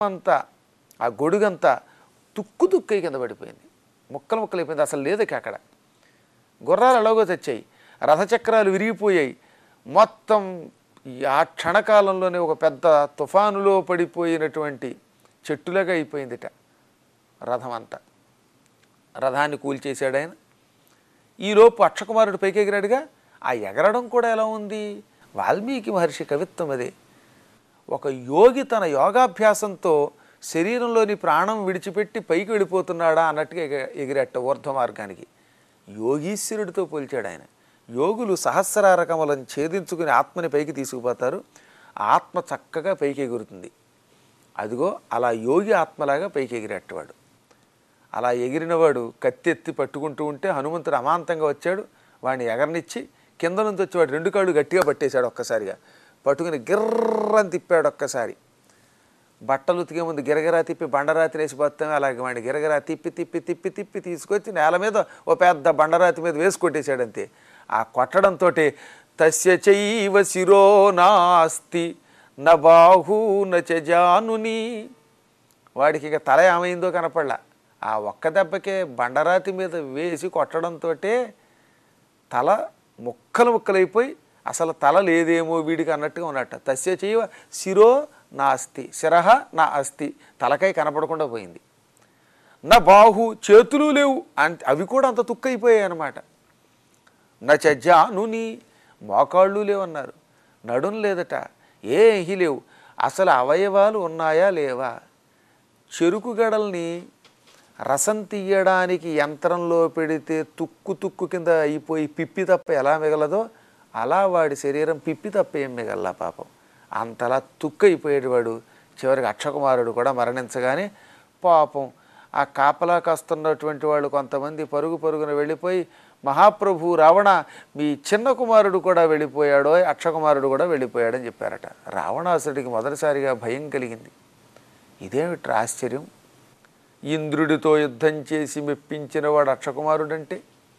అంతా ఆ గొడుగంతా తుక్కు తుక్కై కింద పడిపోయింది ముక్కలు ముక్కలు అయిపోయింది అసలు లేదు ఇక అక్కడ గుర్రాలు ఎలాగో తెచ్చాయి రథచక్రాలు విరిగిపోయాయి మొత్తం ఈ ఆ క్షణకాలంలోనే ఒక పెద్ద తుఫానులో పడిపోయినటువంటి చెట్టులాగా అయిపోయిందిట రథం అంతా రథాన్ని కూల్చేశాడు ఆయన ఈలోపు అక్షకుమారుడు పైకి ఎగిరాడుగా ఆ ఎగరడం కూడా ఎలా ఉంది వాల్మీకి మహర్షి కవిత్వం అదే ఒక యోగి తన యోగాభ్యాసంతో శరీరంలోని ప్రాణం విడిచిపెట్టి పైకి వెళ్ళిపోతున్నాడా అన్నట్టుగా ఎగ ఎగిరట్ట ఊర్ధ్వ మార్గానికి యోగీశ్వరుడితో పోల్చాడు ఆయన యోగులు సహస్రారకములను ఛేదించుకుని ఆత్మని పైకి తీసుకుపోతారు ఆత్మ చక్కగా పైకి ఎగురుతుంది అదిగో అలా యోగి ఆత్మలాగా పైకి ఎగిరెట్టవాడు అలా ఎగిరినవాడు కత్తి ఎత్తి పట్టుకుంటూ ఉంటే హనుమంతుడు అమాంతంగా వచ్చాడు వాడిని ఎగరనిచ్చి కింద నుంచి వచ్చి వాడు రెండు కాళ్ళు గట్టిగా పట్టేశాడు ఒక్కసారిగా పట్టుకుని గిర్రని తిప్పాడు ఒక్కసారి బట్టలు ఉతికే ముందు గిరగిరా తిప్పి బండరాతి వేసి పోతామే అలాగే వాడిని గిరగిరా తిప్పి తిప్పి తిప్పి తిప్పి తీసుకొచ్చి నేల మీద ఓ పెద్ద బండరాతి మీద వేసి కొట్టేశాడు అంతే ఆ కొట్టడంతో తస్య చైవ శిరో నాస్తి న బాహు నచ జానుని వాడికి ఇక తల ఏమైందో కనపడలా ఆ ఒక్క దెబ్బకే బండరాతి మీద వేసి కొట్టడంతో తల ముక్కలు ముక్కలైపోయి అసలు తల లేదేమో వీడికి అన్నట్టుగా ఉన్నట్ట తస్య చేయవ శిరో నా అస్థి శిరహ నా అస్థి తలకై కనపడకుండా పోయింది నా బాహు చేతులు లేవు అంత అవి కూడా అంత తుక్కైపోయాయి అన్నమాట నచజానుని మోకాళ్ళు లేవన్నారు నడుం లేదట ఏహి లేవు అసలు అవయవాలు ఉన్నాయా లేవా చెరుకు గడల్ని రసం తీయడానికి యంత్రంలో పెడితే తుక్కు తుక్కు కింద అయిపోయి పిప్పి తప్ప ఎలా మిగలదో అలా వాడి శరీరం పిప్పి తప్ప ఏం మిగల్లా పాపం అంతలా తుక్కు అయిపోయేది వాడు చివరికి అక్షకుమారుడు కూడా మరణించగానే పాపం ఆ కాపలా కాస్తున్నటువంటి వాళ్ళు కొంతమంది పరుగు పరుగున వెళ్ళిపోయి మహాప్రభు రావణ మీ చిన్న కుమారుడు కూడా వెళ్ళిపోయాడో అక్షకుమారుడు కూడా వెళ్ళిపోయాడని చెప్పారట రావణాసుడికి మొదటిసారిగా భయం కలిగింది ఇదేమిట్రా ఆశ్చర్యం ఇంద్రుడితో యుద్ధం చేసి మెప్పించిన వాడు అక్షకుమారుడంటే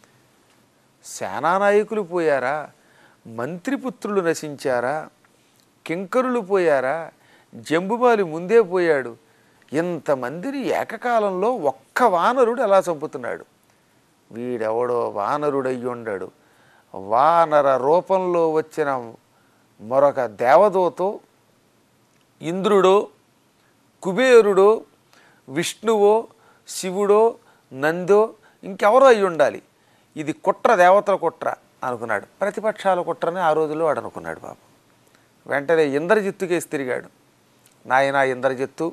సేనానాయకులు పోయారా మంత్రిపుత్రులు నశించారా కింకరులు పోయారా జంబుబాలి ముందే పోయాడు ఇంతమందిని ఏకకాలంలో ఒక్క వానరుడు ఎలా చంపుతున్నాడు వీడెవడో వానరుడయ్యి ఉండాడు వానర రూపంలో వచ్చిన మరొక దేవదూతో ఇంద్రుడో కుబేరుడో విష్ణువో శివుడో నందో ఇంకెవరో అయి ఉండాలి ఇది కుట్ర దేవతల కుట్ర అనుకున్నాడు ప్రతిపక్షాల కుట్రని ఆ రోజుల్లో వాడు అనుకున్నాడు బాబు వెంటనే ఇంద్రజిత్తుకేసి తిరిగాడు నాయనా ఇంద్రజిత్తు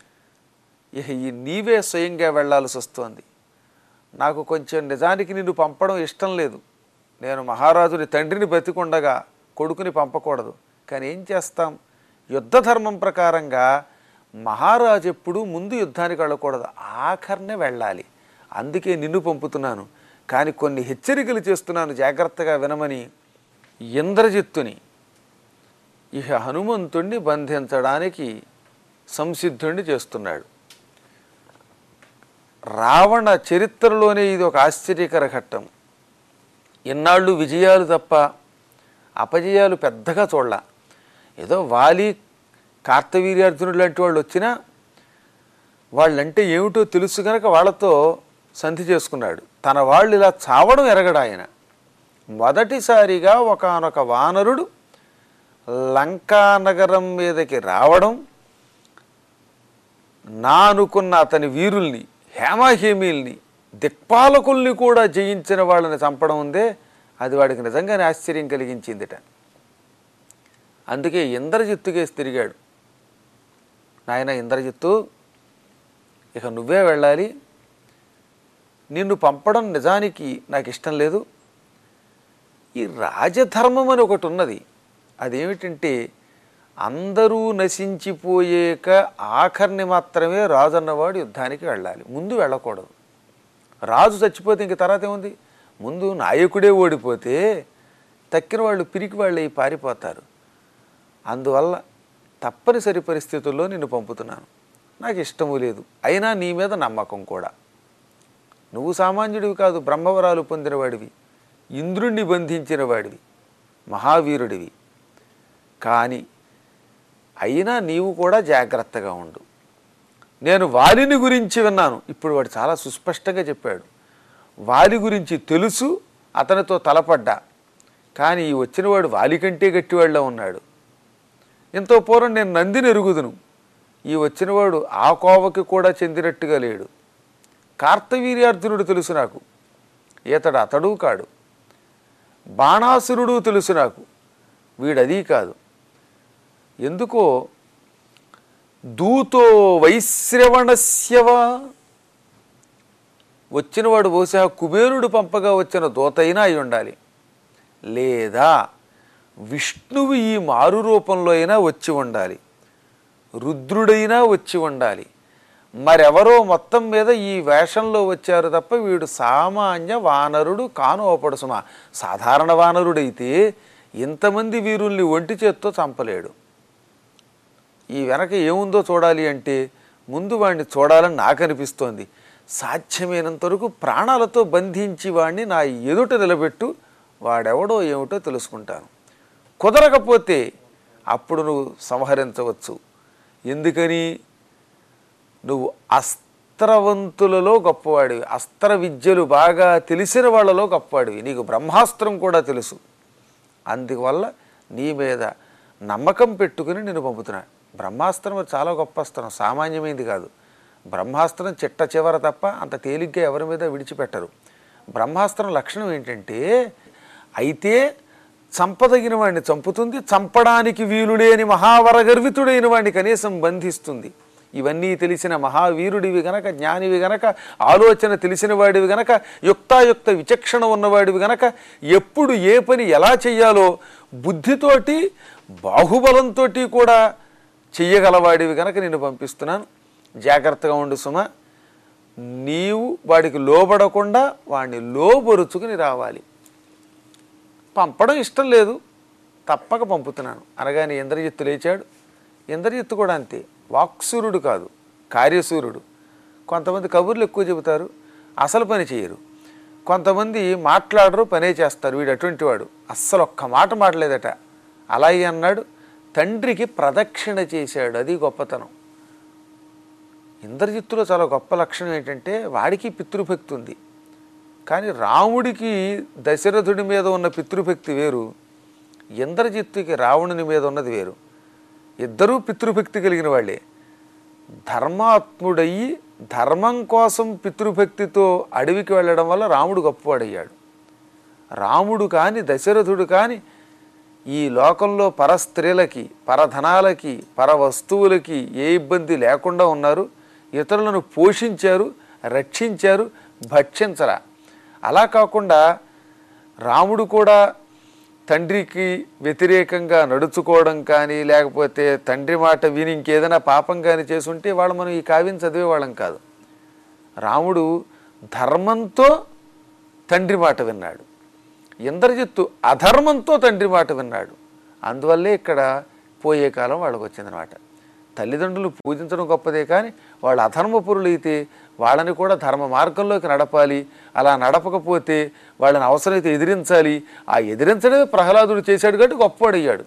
ఇక ఈ నీవే స్వయంగా వెళ్ళాల్సి వస్తోంది నాకు కొంచెం నిజానికి నిన్ను పంపడం ఇష్టం లేదు నేను మహారాజుని తండ్రిని బతికుండగా కొడుకుని పంపకూడదు కానీ ఏం చేస్తాం యుద్ధ ధర్మం ప్రకారంగా మహారాజు ఎప్పుడూ ముందు యుద్ధానికి వెళ్ళకూడదు ఆఖరినే వెళ్ళాలి అందుకే నిన్ను పంపుతున్నాను కానీ కొన్ని హెచ్చరికలు చేస్తున్నాను జాగ్రత్తగా వినమని ఇంద్రజిత్తుని ఇహ హనుమంతుణ్ణి బంధించడానికి సంసిద్ధుణ్ణి చేస్తున్నాడు రావణ చరిత్రలోనే ఇది ఒక ఆశ్చర్యకర ఘట్టం ఎన్నాళ్ళు విజయాలు తప్ప అపజయాలు పెద్దగా చూడాల ఏదో వాలి కార్తవీర్యార్జునుడు లాంటి వాళ్ళు వచ్చినా వాళ్ళంటే ఏమిటో తెలుసు కనుక వాళ్ళతో సంధి చేసుకున్నాడు తన వాళ్ళు ఇలా చావడం ఎరగడు ఆయన మొదటిసారిగా ఒకానొక వానరుడు లంకా నగరం మీదకి రావడం నా అనుకున్న అతని వీరుల్ని హేమాహేమీల్ని దిక్పాలకుల్ని కూడా జయించిన వాళ్ళని చంపడం ఉందే అది వాడికి నిజంగానే ఆశ్చర్యం కలిగించిందిట అందుకే ఇంద్రజిత్తుకేసి తిరిగాడు నాయన ఇంద్రజిత్తు ఇక నువ్వే వెళ్ళాలి నిన్ను పంపడం నిజానికి నాకు ఇష్టం లేదు ఈ రాజధర్మం అని ఒకటి ఉన్నది అదేమిటంటే అందరూ నశించిపోయేక ఆఖరిని మాత్రమే రాజు అన్నవాడు యుద్ధానికి వెళ్ళాలి ముందు వెళ్ళకూడదు రాజు చచ్చిపోతే ఇంక తర్వాత ఏముంది ముందు నాయకుడే ఓడిపోతే తక్కిన వాళ్ళు పిరికి వాళ్ళు అయి పారిపోతారు అందువల్ల తప్పనిసరి పరిస్థితుల్లో నిన్ను పంపుతున్నాను నాకు ఇష్టము లేదు అయినా నీ మీద నమ్మకం కూడా నువ్వు సామాన్యుడివి కాదు బ్రహ్మవరాలు పొందినవాడివి ఇంద్రుణ్ణి బంధించిన వాడివి మహావీరుడివి కానీ అయినా నీవు కూడా జాగ్రత్తగా ఉండు నేను వాలిని గురించి విన్నాను ఇప్పుడు వాడు చాలా సుస్పష్టంగా చెప్పాడు వాలి గురించి తెలుసు అతనితో తలపడ్డా కానీ ఈ వచ్చినవాడు వాలి కంటే గట్టివాళ్ళ ఉన్నాడు ఎంతో పూర్వం నేను నందిని ఎరుగుదును ఈ వచ్చినవాడు ఆ కోవకి కూడా చెందినట్టుగా లేడు కార్తవీర్యార్జునుడు తెలుసు నాకు ఈతడు అతడు కాడు బాణాసురుడు తెలుసు నాకు వీడదీ కాదు ఎందుకో దూతో వైశ్రవణస్యవా వచ్చినవాడు బహుశా కుబేరుడు పంపగా వచ్చిన దూతైనా అయి ఉండాలి లేదా విష్ణువు ఈ మారు రూపంలో అయినా వచ్చి ఉండాలి రుద్రుడైనా వచ్చి ఉండాలి మరెవరో మొత్తం మీద ఈ వేషంలో వచ్చారు తప్ప వీడు సామాన్య వానరుడు కానోపడు సుమా సాధారణ వానరుడైతే ఇంతమంది వీరుల్ని ఒంటి చేత్తో చంపలేడు ఈ వెనక ఏముందో చూడాలి అంటే ముందు వాడిని చూడాలని నాకు అనిపిస్తోంది సాధ్యమైనంత వరకు ప్రాణాలతో బంధించి వాడిని నా ఎదుట నిలబెట్టు వాడెవడో ఏమిటో తెలుసుకుంటాను కుదరకపోతే అప్పుడు నువ్వు సంహరించవచ్చు ఎందుకని నువ్వు అస్త్రవంతులలో గొప్పవాడివి అస్త్ర విద్యలు బాగా తెలిసిన వాళ్ళలో గొప్పవాడివి నీకు బ్రహ్మాస్త్రం కూడా తెలుసు అందువల్ల నీ మీద నమ్మకం పెట్టుకుని నేను పంపుతున్నా బ్రహ్మాస్త్రం అది చాలా గొప్ప అస్త్రం సామాన్యమైనది కాదు బ్రహ్మాస్త్రం చిట్ట చివర తప్ప అంత తేలిగ్గా ఎవరి మీద విడిచిపెట్టరు బ్రహ్మాస్త్రం లక్షణం ఏంటంటే అయితే చంపదగిన వాడిని చంపుతుంది చంపడానికి వీలు లేని మహావరగర్వితుడైన వాడిని కనీసం బంధిస్తుంది ఇవన్నీ తెలిసిన మహావీరుడివి గనక జ్ఞానివి గనక ఆలోచన తెలిసిన వాడివి గనక యుక్తాయుక్త విచక్షణ ఉన్నవాడివి గనక ఎప్పుడు ఏ పని ఎలా చెయ్యాలో బుద్ధితోటి బాహుబలంతో కూడా చెయ్యగలవాడివి గనక నేను పంపిస్తున్నాను జాగ్రత్తగా ఉండు సుమ నీవు వాడికి లోబడకుండా వాడిని లోబరుచుకుని రావాలి పంపడం ఇష్టం లేదు తప్పక పంపుతున్నాను అనగానే ఇంద్రజిత్తు లేచాడు ఇంద్రజిత్తు కూడా అంతే వాక్సూరుడు కాదు కార్యసూరుడు కొంతమంది కబుర్లు ఎక్కువ చెబుతారు అసలు పని చేయరు కొంతమంది మాట్లాడరు పనే చేస్తారు వీడు అటువంటి వాడు అస్సలు ఒక్క మాట మాటలేదట అలాగే అన్నాడు తండ్రికి ప్రదక్షిణ చేశాడు అది గొప్పతనం ఇంద్రజిత్తులో చాలా గొప్ప లక్షణం ఏంటంటే వాడికి పితృభక్తి ఉంది కానీ రాముడికి దశరథుడి మీద ఉన్న పితృభక్తి వేరు ఇంద్రజిత్తుకి రావణుని మీద ఉన్నది వేరు ఇద్దరూ పితృభక్తి కలిగిన వాళ్ళే ధర్మాత్ముడయ్యి ధర్మం కోసం పితృభక్తితో అడవికి వెళ్ళడం వల్ల రాముడు గొప్పవాడయ్యాడు రాముడు కాని దశరథుడు కాని ఈ లోకంలో పర స్త్రీలకి పరధనాలకి పర వస్తువులకి ఏ ఇబ్బంది లేకుండా ఉన్నారు ఇతరులను పోషించారు రక్షించారు భక్షించరా అలా కాకుండా రాముడు కూడా తండ్రికి వ్యతిరేకంగా నడుచుకోవడం కానీ లేకపోతే తండ్రి మాట విని ఇంకేదైనా పాపం కానీ చేసుంటే వాళ్ళు మనం ఈ కావ్యం చదివేవాళ్ళం కాదు రాముడు ధర్మంతో తండ్రి మాట విన్నాడు ఇంద్రజిత్తు అధర్మంతో తండ్రి మాట విన్నాడు అందువల్లే ఇక్కడ పోయే కాలం వాళ్ళకి వచ్చిందనమాట తల్లిదండ్రులు పూజించడం గొప్పదే కానీ వాళ్ళు అధర్మపురులు అయితే వాళ్ళని కూడా ధర్మ మార్గంలోకి నడపాలి అలా నడపకపోతే వాళ్ళని అవసరమైతే ఎదిరించాలి ఆ ఎదిరించడమే ప్రహ్లాదుడు చేశాడు కాబట్టి గొప్పవాడయ్యాడు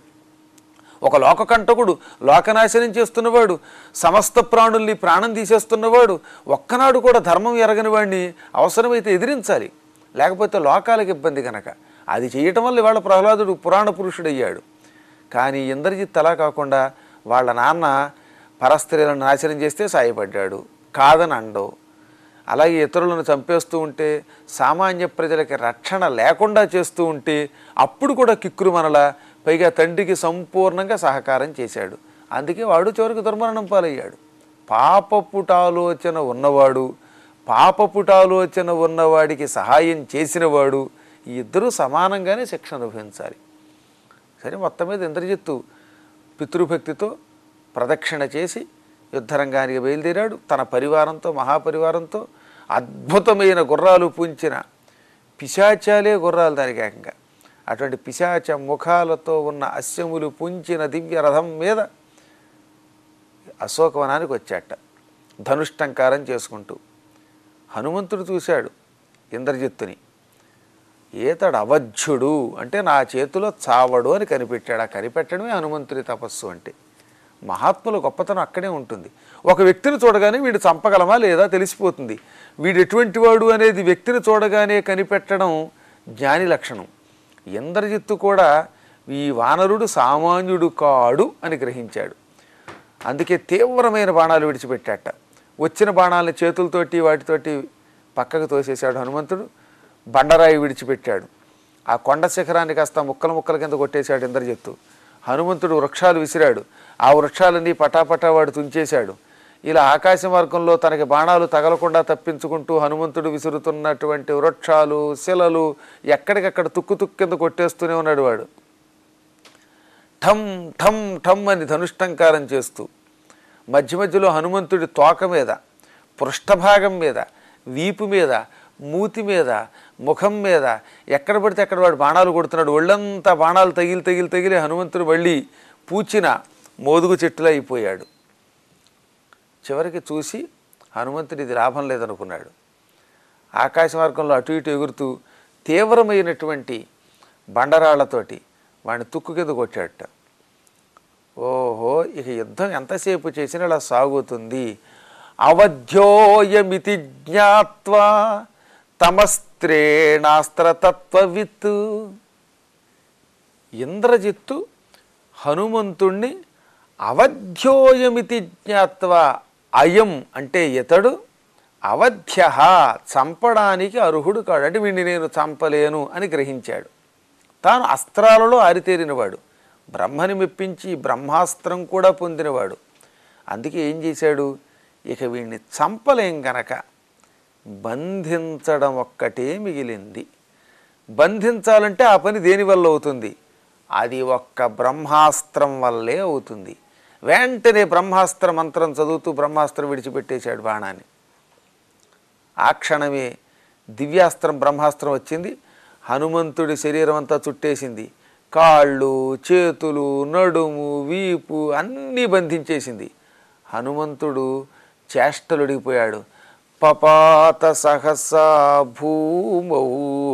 ఒక లోకకంటకుడు లోకనాశనం చేస్తున్నవాడు సమస్త ప్రాణుల్ని ప్రాణం తీసేస్తున్నవాడు ఒక్కనాడు కూడా ధర్మం ఎరగని వాడిని అవసరమైతే ఎదిరించాలి లేకపోతే లోకాలకు ఇబ్బంది కనుక అది చేయటం వల్ల ఇవాళ ప్రహ్లాదుడు పురాణ పురుషుడయ్యాడు కానీ ఇంద్రజిత్ అలా కాకుండా వాళ్ళ నాన్న పరస్త్రీలను నాశనం చేస్తే సాయపడ్డాడు కాదని అండవు అలాగే ఇతరులను చంపేస్తూ ఉంటే సామాన్య ప్రజలకి రక్షణ లేకుండా చేస్తూ ఉంటే అప్పుడు కూడా కిక్కురు మనలా పైగా తండ్రికి సంపూర్ణంగా సహకారం చేశాడు అందుకే వాడు చివరికి దుర్మరణం పాలయ్యాడు పాపపుటాలోచన ఉన్నవాడు పాపపుటాలోచన ఉన్నవాడికి సహాయం చేసినవాడు ఈ ఇద్దరూ సమానంగానే శిక్ష అనుభవించాలి సరే మొత్తం మీద ఇంద్రజిత్తు పితృభక్తితో ప్రదక్షిణ చేసి యుద్ధరంగానికి బయలుదేరాడు తన పరివారంతో మహాపరివారంతో అద్భుతమైన గుర్రాలు పూంచిన పిశాచాలే గుర్రాలు దానికి ఏకంగా అటువంటి పిశాచ ముఖాలతో ఉన్న అశ్వములు పుంచిన దివ్య రథం మీద అశోకవనానికి వచ్చాట ధనుష్టంకారం చేసుకుంటూ హనుమంతుడు చూశాడు ఇంద్రజిత్తుని ఏతడు అవధ్యుడు అంటే నా చేతిలో చావడు అని కనిపెట్టాడు ఆ కనిపెట్టడమే హనుమంతుడి తపస్సు అంటే మహాత్ముల గొప్పతనం అక్కడే ఉంటుంది ఒక వ్యక్తిని చూడగానే వీడు చంపగలమా లేదా తెలిసిపోతుంది వీడు ఎటువంటి వాడు అనేది వ్యక్తిని చూడగానే కనిపెట్టడం జ్ఞాని లక్షణం ఇంద్రజిత్తు కూడా ఈ వానరుడు సామాన్యుడు కాడు అని గ్రహించాడు అందుకే తీవ్రమైన బాణాలు విడిచిపెట్టాట వచ్చిన బాణాలని చేతులతోటి వాటితోటి పక్కకు తోసేశాడు హనుమంతుడు బండరాయి విడిచిపెట్టాడు ఆ కొండ శిఖరాన్ని కాస్త ముక్కల ముక్కల కింద కొట్టేశాడు ఇంద్రజిత్తు హనుమంతుడు వృక్షాలు విసిరాడు ఆ వృక్షాలన్నీ పటాపటా వాడు తుంచేశాడు ఇలా ఆకాశ మార్గంలో తనకి బాణాలు తగలకుండా తప్పించుకుంటూ హనుమంతుడు విసురుతున్నటువంటి వృక్షాలు శిలలు ఎక్కడికక్కడ తుక్కు తుక్కు కింద కొట్టేస్తూనే ఉన్నాడు వాడు ఠమ్ ఠమ్ ఠమ్ అని ధనుష్టంకారం చేస్తూ మధ్య మధ్యలో హనుమంతుడి తోక మీద పృష్ఠభాగం మీద వీపు మీద మూతి మీద ముఖం మీద ఎక్కడ పడితే అక్కడ వాడు బాణాలు కొడుతున్నాడు ఒళ్ళంతా బాణాలు తగిలి తగిలి తగిలి హనుమంతుడు మళ్ళీ పూచిన మోదుగు చెట్టులా అయిపోయాడు చివరికి చూసి హనుమంతుడు ఇది లాభం లేదనుకున్నాడు ఆకాశ మార్గంలో అటు ఇటు ఎగురుతూ తీవ్రమైనటువంటి బండరాళ్లతోటి వాడిని తుక్కు కింద కొట్టాడట ఓహో ఇక యుద్ధం ఎంతసేపు చేసినా ఇలా సాగుతుంది అవధ్యోయమితి జ్ఞాత్వా తమస్త్రేణాస్త్రతత్వవిత్ ఇంద్రజిత్తు హనుమంతుణ్ణి అవధ్యోయమితి జ్ఞాత్వా అయం అంటే ఇతడు అవధ్య చంపడానికి అర్హుడు కాడు అంటే వీడిని నేను చంపలేను అని గ్రహించాడు తాను అస్త్రాలలో ఆరితేరినవాడు బ్రహ్మని మెప్పించి బ్రహ్మాస్త్రం కూడా పొందినవాడు అందుకే ఏం చేశాడు ఇక వీడిని చంపలేం గనక బంధించడం ఒక్కటే మిగిలింది బంధించాలంటే ఆ పని దేనివల్ల అవుతుంది అది ఒక్క బ్రహ్మాస్త్రం వల్లే అవుతుంది వెంటనే బ్రహ్మాస్త్ర మంత్రం చదువుతూ బ్రహ్మాస్త్రం విడిచిపెట్టేశాడు బాణాన్ని ఆ క్షణమే దివ్యాస్త్రం బ్రహ్మాస్త్రం వచ్చింది హనుమంతుడి శరీరం అంతా చుట్టేసింది కాళ్ళు చేతులు నడుము వీపు అన్నీ బంధించేసింది హనుమంతుడు చేష్టలుడిగిపోయాడు పపాత సహసా భూమౌ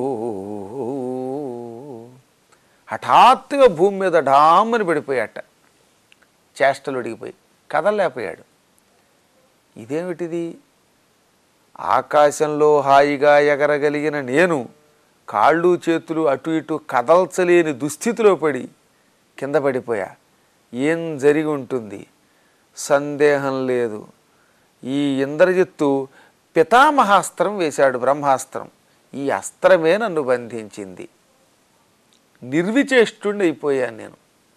హఠాత్తుగా భూమి మీద ఢామ్మని పడిపోయాట చేష్టలుడిగిపోయి కదలలేకపోయాడు ఇదేమిటిది ఆకాశంలో హాయిగా ఎగరగలిగిన నేను కాళ్ళు చేతులు అటు ఇటు కదల్చలేని దుస్థితిలో పడి కింద పడిపోయా ఏం జరిగి ఉంటుంది సందేహం లేదు ఈ ఇంద్రజిత్తు పితామహాస్త్రం వేశాడు బ్రహ్మాస్త్రం ఈ అస్త్రమే నన్ను బంధించింది నిర్విచేష్టుణ్ణి అయిపోయాను నేను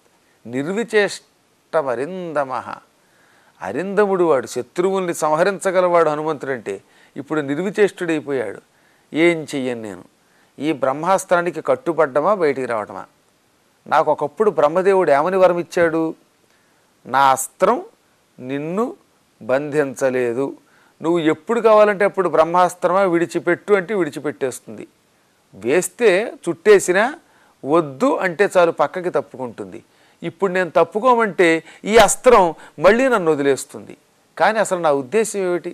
నిర్విచేష్టమరిందమహ అరిందముడు వాడు శత్రువుల్ని సంహరించగలవాడు హనుమంతుడంటే ఇప్పుడు నిర్విచేష్టుడైపోయాడు ఏం చెయ్యను నేను ఈ బ్రహ్మాస్త్రానికి కట్టుబడ్డమా బయటికి రావటమా నాకు ఒకప్పుడు బ్రహ్మదేవుడు ఏమని వరం ఇచ్చాడు నా అస్త్రం నిన్ను బంధించలేదు నువ్వు ఎప్పుడు కావాలంటే అప్పుడు బ్రహ్మాస్త్రమా విడిచిపెట్టు అంటే విడిచిపెట్టేస్తుంది వేస్తే చుట్టేసినా వద్దు అంటే చాలు పక్కకి తప్పుకుంటుంది ఇప్పుడు నేను తప్పుకోమంటే ఈ అస్త్రం మళ్ళీ నన్ను వదిలేస్తుంది కానీ అసలు నా ఉద్దేశం ఏమిటి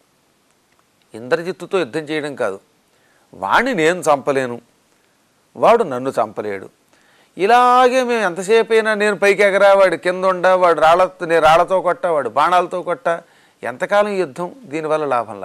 ఇంద్రజిత్తుతో యుద్ధం చేయడం కాదు వాణ్ణి నేను చంపలేను వాడు నన్ను చంపలేడు ఇలాగే మేము ఎంతసేపు అయినా నేను పైకి ఎగరా వాడు కింద ఉండా వాడు రాళ్ళ నేను రాళ్లతో కొట్ట వాడు బాణాలతో కొట్ట ఎంతకాలం యుద్ధం దీనివల్ల లాభంలా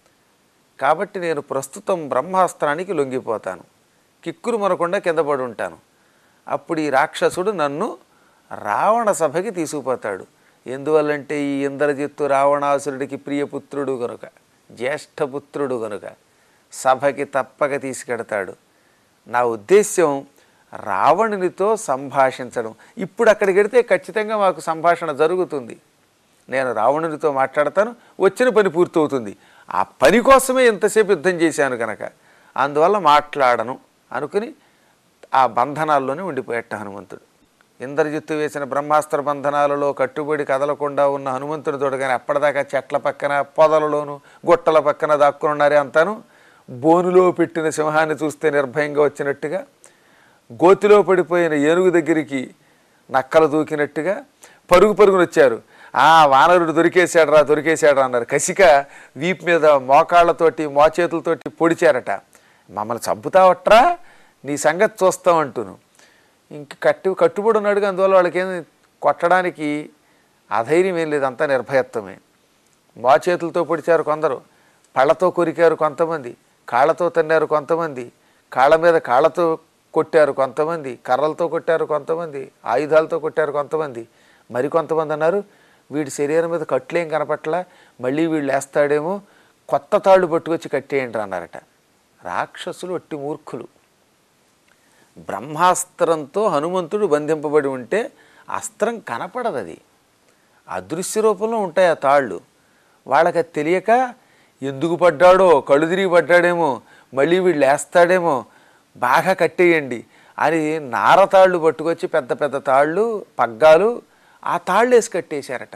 కాబట్టి నేను ప్రస్తుతం బ్రహ్మాస్త్రానికి లొంగిపోతాను కిక్కురు మనకుండా కింద పడి ఉంటాను అప్పుడు ఈ రాక్షసుడు నన్ను రావణ సభకి తీసుకుపోతాడు ఎందువల్లంటే ఈ ఇంద్రజిత్తు రావణాసురుడికి ప్రియపుత్రుడు గనుక జ్యేష్ఠపుత్రుడు గనుక సభకి తప్పక తీసుకెడతాడు నా ఉద్దేశ్యం రావణునితో సంభాషించడం ఇప్పుడు అక్కడికి వెడితే ఖచ్చితంగా మాకు సంభాషణ జరుగుతుంది నేను రావణునితో మాట్లాడతాను వచ్చిన పని పూర్తవుతుంది ఆ పని కోసమే ఎంతసేపు యుద్ధం చేశాను కనుక అందువల్ల మాట్లాడను అనుకుని ఆ బంధనాల్లోనే ఉండిపోయేట హనుమంతుడు ఇంద్రజిత్తు వేసిన బ్రహ్మాస్త్ర బంధనాలలో కట్టుబడి కదలకుండా ఉన్న హనుమంతుడు తోడగానే అప్పటిదాకా చెట్ల పక్కన పొదలలోను గుట్టల పక్కన దాక్కున్నారే అంతాను బోనులో పెట్టిన సింహాన్ని చూస్తే నిర్భయంగా వచ్చినట్టుగా గోతిలో పడిపోయిన ఏనుగు దగ్గరికి నక్కలు దూకినట్టుగా పరుగు పరుగున వచ్చారు ఆ వానరుడు దొరికేశాడు రా దొరికేశాడు రా అన్నారు కసిక వీపు మీద మోకాళ్ళతోటి మోచేతులతోటి పొడిచారట మమ్మల్ని చంపుతావట్రా నీ సంగతి చూస్తామంటును ఇంక కట్టు కట్టుబడి ఉన్నాడుగా అందువల్ల వాళ్ళకి ఏం కొట్టడానికి అధైర్యం ఏం లేదు అంతా నిర్భయత్వమే మా చేతులతో పొడిచారు కొందరు పళ్ళతో కొరికారు కొంతమంది కాళ్ళతో తన్నారు కొంతమంది కాళ్ళ మీద కాళ్ళతో కొట్టారు కొంతమంది కర్రలతో కొట్టారు కొంతమంది ఆయుధాలతో కొట్టారు కొంతమంది మరి కొంతమంది అన్నారు వీడి శరీరం మీద కట్లేం కనపట్ల మళ్ళీ వీళ్ళు వేస్తాడేమో కొత్త తాళ్ళు పట్టుకొచ్చి కట్టేయండి అన్నారట రాక్షసులు ఒట్టి మూర్ఖులు బ్రహ్మాస్త్రంతో హనుమంతుడు బంధింపబడి ఉంటే అస్త్రం కనపడదు అది అదృశ్య రూపంలో ఉంటాయి ఆ తాళ్ళు వాళ్ళకి అది తెలియక ఎందుకు పడ్డాడో కళ్ళు తిరిగి పడ్డాడేమో మళ్ళీ వీళ్ళు వేస్తాడేమో బాగా కట్టేయండి అని నారతాళ్ళు పట్టుకొచ్చి పెద్ద పెద్ద తాళ్ళు పగ్గాలు ఆ తాళ్ళు వేసి కట్టేశారట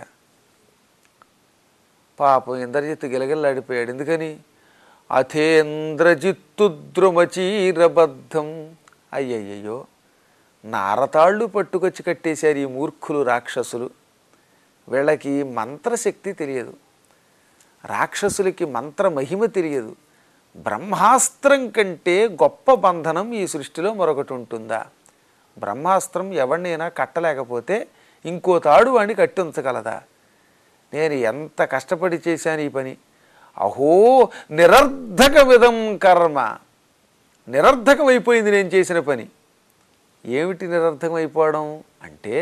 పాపం ఇంద్రజిత్ గిలగిల్లాడిపోయాడు ఎందుకని అథేంద్రజిత్తు ద్రుమచీరబద్ధం అయ్యయ్యో నారతాళ్ళు పట్టుకొచ్చి కట్టేశారు ఈ మూర్ఖులు రాక్షసులు వీళ్ళకి మంత్రశక్తి తెలియదు రాక్షసులకి మంత్ర మహిమ తెలియదు బ్రహ్మాస్త్రం కంటే గొప్ప బంధనం ఈ సృష్టిలో మరొకటి ఉంటుందా బ్రహ్మాస్త్రం ఎవరినైనా కట్టలేకపోతే ఇంకో తాడు వాడిని కట్టి ఉంచగలదా నేను ఎంత కష్టపడి చేశాను ఈ పని అహో నిరర్ధక విధం కర్మ నిరర్ధకమైపోయింది నేను చేసిన పని ఏమిటి నిరర్ధకమైపోవడం అంటే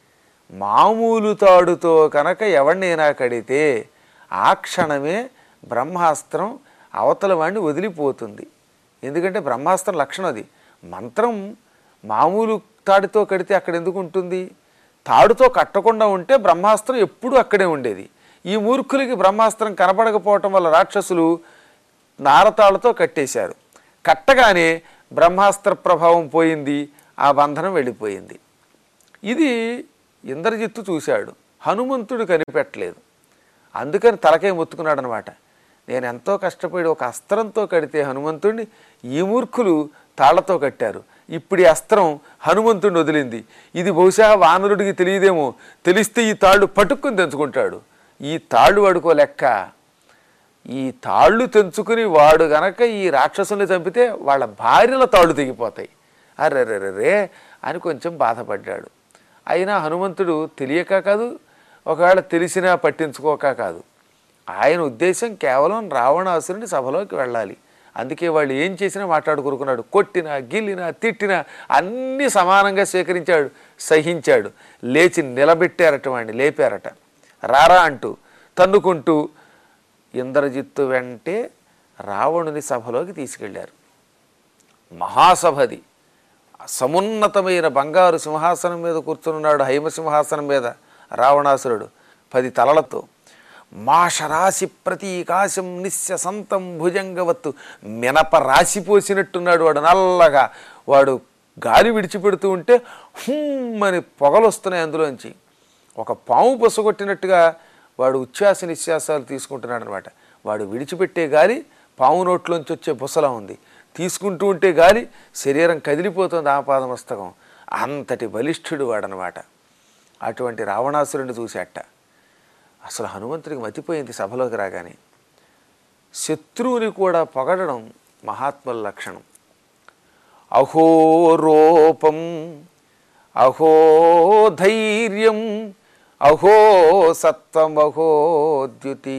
మామూలు తాడుతో కనుక ఎవరినైనా కడితే ఆ క్షణమే బ్రహ్మాస్త్రం అవతల వాడిని వదిలిపోతుంది ఎందుకంటే బ్రహ్మాస్త్రం లక్షణం అది మంత్రం మామూలు తాడుతో కడితే అక్కడ ఎందుకు ఉంటుంది తాడుతో కట్టకుండా ఉంటే బ్రహ్మాస్త్రం ఎప్పుడూ అక్కడే ఉండేది ఈ మూర్ఖులకి బ్రహ్మాస్త్రం కనపడకపోవటం వల్ల రాక్షసులు నారతాళ్లతో కట్టేశారు కట్టగానే బ్రహ్మాస్త్ర ప్రభావం పోయింది ఆ బంధనం వెళ్ళిపోయింది ఇది ఇంద్రజిత్తు చూశాడు హనుమంతుడు కనిపెట్టలేదు అందుకని తలకే మొత్తుకున్నాడు అనమాట నేను ఎంతో కష్టపడి ఒక అస్త్రంతో కడితే హనుమంతుడిని ఈ మూర్ఖులు తాళ్లతో కట్టారు ఇప్పుడు ఈ అస్త్రం హనుమంతుడిని వదిలింది ఇది బహుశా వానరుడికి తెలియదేమో తెలిస్తే ఈ తాళ్ళు పట్టుక్కుని తెంచుకుంటాడు ఈ తాళ్ళు వాడుకో లెక్క ఈ తాళ్ళు తెంచుకుని వాడు గనక ఈ రాక్షసుల్ని చంపితే వాళ్ళ భార్యల తాళ్ళు తెగిపోతాయి అర్రెర్రెర్రే అని కొంచెం బాధపడ్డాడు అయినా హనుమంతుడు తెలియక కాదు ఒకవేళ తెలిసినా పట్టించుకోక కాదు ఆయన ఉద్దేశం కేవలం రావణాసురుని సభలోకి వెళ్ళాలి అందుకే వాళ్ళు ఏం చేసినా మాట్లాడుకురుకున్నాడు కొట్టినా గిల్లినా తిట్టినా అన్నీ సమానంగా స్వీకరించాడు సహించాడు లేచి నిలబెట్టారట వాడిని లేపారట రారా అంటూ తన్నుకుంటూ ఇంద్రజిత్తు వెంటే రావణుని సభలోకి తీసుకెళ్లారు మహాసభది సమున్నతమైన బంగారు సింహాసనం మీద కూర్చున్నాడు హైమ సింహాసనం మీద రావణాసురుడు పది తలలతో మాషరాశి ప్రతీకాశం నిస్య సంతం భుజంగవత్తు మినప రాశి పోసినట్టున్నాడు వాడు నల్లగా వాడు గాలి విడిచిపెడుతూ ఉంటే హుమ్ అని పొగలు వస్తున్నాయి అందులోంచి ఒక పాము పొసగొట్టినట్టుగా వాడు ఉచ్ఛ్వాస నిశ్వాసాలు తీసుకుంటున్నాడు అనమాట వాడు విడిచిపెట్టే గాలి పాము నోట్లోంచి వచ్చే బుసలా ఉంది తీసుకుంటూ ఉంటే గాలి శరీరం కదిలిపోతుంది ఆపాదమస్తకం అంతటి బలిష్ఠుడు వాడనమాట అటువంటి రావణాసురుని చూసేట అసలు హనుమంతుడికి మతిపోయింది సభలోకి రాగానే శత్రువుని కూడా పొగడడం మహాత్ముల లక్షణం అహో రూపం అహో ధైర్యం అహో సత్వమహో ద్యుతి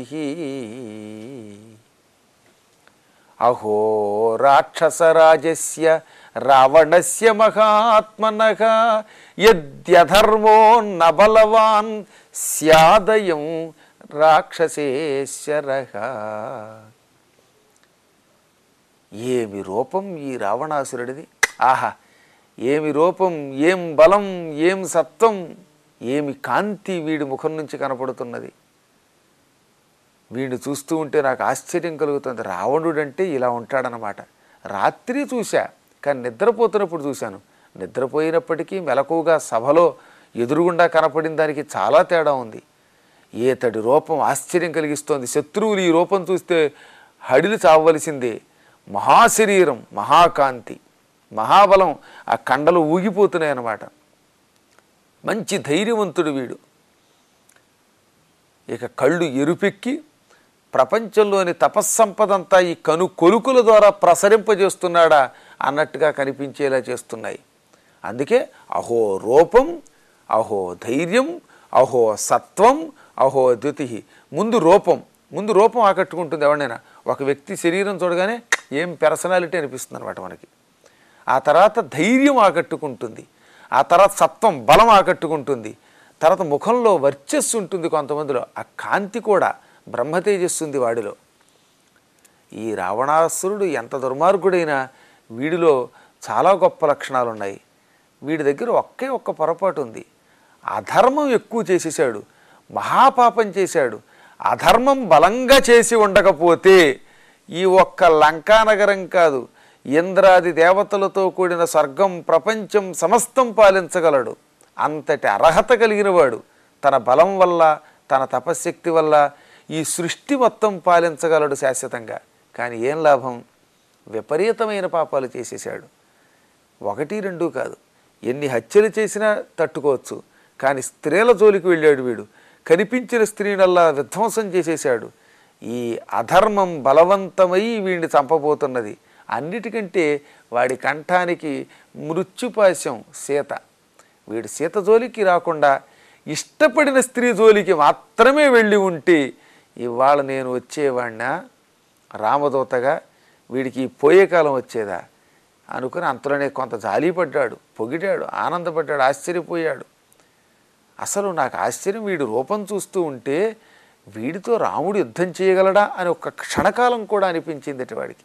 అహో రాక్షసరాజస్య రావణస్య మహాత్మనః యద్యధర్మో నబలవాన్ స్యాదయం రాక్షసేశ్వరః ఏమి రూపం ఈ రావణాసురుడిది ఆహా ఏమి రూపం ఏం బలం ఏం సత్వం ఏమి కాంతి వీడి ముఖం నుంచి కనపడుతున్నది వీడిని చూస్తూ ఉంటే నాకు ఆశ్చర్యం కలుగుతుంది రావణుడు అంటే ఇలా ఉంటాడనమాట రాత్రి చూశా కానీ నిద్రపోతున్నప్పుడు చూశాను నిద్రపోయినప్పటికీ మెలకువగా సభలో ఎదురుగుండా కనపడిన దానికి చాలా తేడా ఉంది ఏతడి రూపం ఆశ్చర్యం కలిగిస్తోంది శత్రువులు ఈ రూపం చూస్తే హడిలు చావవలసిందే మహాశరీరం మహాకాంతి మహాబలం ఆ కండలు ఊగిపోతున్నాయి అన్నమాట మంచి ధైర్యవంతుడు వీడు ఇక కళ్ళు ఎరుపెక్కి ప్రపంచంలోని తపస్సంపదంతా ఈ కను కొలుకుల ద్వారా ప్రసరింపజేస్తున్నాడా అన్నట్టుగా కనిపించేలా చేస్తున్నాయి అందుకే అహో రూపం అహో ధైర్యం అహో సత్వం అహో ద్యుతి ముందు రూపం ముందు రూపం ఆకట్టుకుంటుంది ఎవరినైనా ఒక వ్యక్తి శరీరం చూడగానే ఏం పర్సనాలిటీ అనిపిస్తుంది అనమాట మనకి ఆ తర్వాత ధైర్యం ఆకట్టుకుంటుంది ఆ తర్వాత సత్వం బలం ఆకట్టుకుంటుంది తర్వాత ముఖంలో వర్చస్సు ఉంటుంది కొంతమందిలో ఆ కాంతి కూడా బ్రహ్మ తేజస్సు ఉంది వాడిలో ఈ రావణాసురుడు ఎంత దుర్మార్గుడైనా వీడిలో చాలా గొప్ప లక్షణాలు ఉన్నాయి వీడి దగ్గర ఒకే ఒక్క పొరపాటు ఉంది అధర్మం ఎక్కువ చేసేసాడు మహాపాపం చేశాడు అధర్మం బలంగా చేసి ఉండకపోతే ఈ ఒక్క లంకానగరం కాదు ఇంద్రాది దేవతలతో కూడిన స్వర్గం ప్రపంచం సమస్తం పాలించగలడు అంతటి అర్హత కలిగినవాడు తన బలం వల్ల తన తపశ్శక్తి వల్ల ఈ సృష్టి మొత్తం పాలించగలడు శాశ్వతంగా కానీ ఏం లాభం విపరీతమైన పాపాలు చేసేసాడు ఒకటి రెండు కాదు ఎన్ని హత్యలు చేసినా తట్టుకోవచ్చు కానీ స్త్రీల జోలికి వెళ్ళాడు వీడు కనిపించిన స్త్రీనల్లా విధ్వంసం చేసేశాడు ఈ అధర్మం బలవంతమై వీడిని చంపబోతున్నది అన్నిటికంటే వాడి కంఠానికి మృత్యుపాశం సీత వీడు సీత జోలికి రాకుండా ఇష్టపడిన స్త్రీ జోలికి మాత్రమే వెళ్ళి ఉంటే ఇవాళ నేను వచ్చేవాడినా రామదూతగా వీడికి పోయే కాలం వచ్చేదా అనుకుని అంతలోనే కొంత జాలిపడ్డాడు పొగిడాడు ఆనందపడ్డాడు ఆశ్చర్యపోయాడు అసలు నాకు ఆశ్చర్యం వీడి రూపం చూస్తూ ఉంటే వీడితో రాముడు యుద్ధం చేయగలడా అని ఒక క్షణకాలం కూడా అనిపించింది వాడికి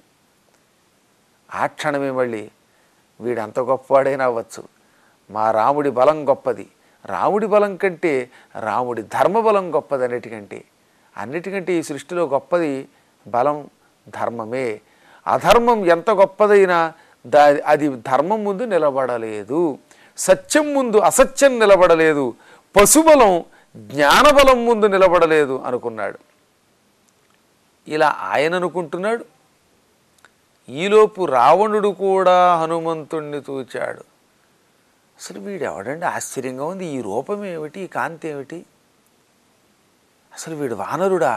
ఆ క్షణమే మళ్ళీ వీడంత గొప్పవాడైనా అవ్వచ్చు మా రాముడి బలం గొప్పది రాముడి బలం కంటే రాముడి ధర్మబలం గొప్పది అన్నిటికంటే అన్నిటికంటే ఈ సృష్టిలో గొప్పది బలం ధర్మమే అధర్మం ఎంత గొప్పదైనా దా అది ధర్మం ముందు నిలబడలేదు సత్యం ముందు అసత్యం నిలబడలేదు పశుబలం జ్ఞానబలం ముందు నిలబడలేదు అనుకున్నాడు ఇలా ఆయన అనుకుంటున్నాడు ఈలోపు రావణుడు కూడా హనుమంతుణ్ణి చూచాడు అసలు వీడు ఎవడండి ఆశ్చర్యంగా ఉంది ఈ రూపం ఏమిటి ఈ కాంతి ఏమిటి అసలు వీడు వానరుడా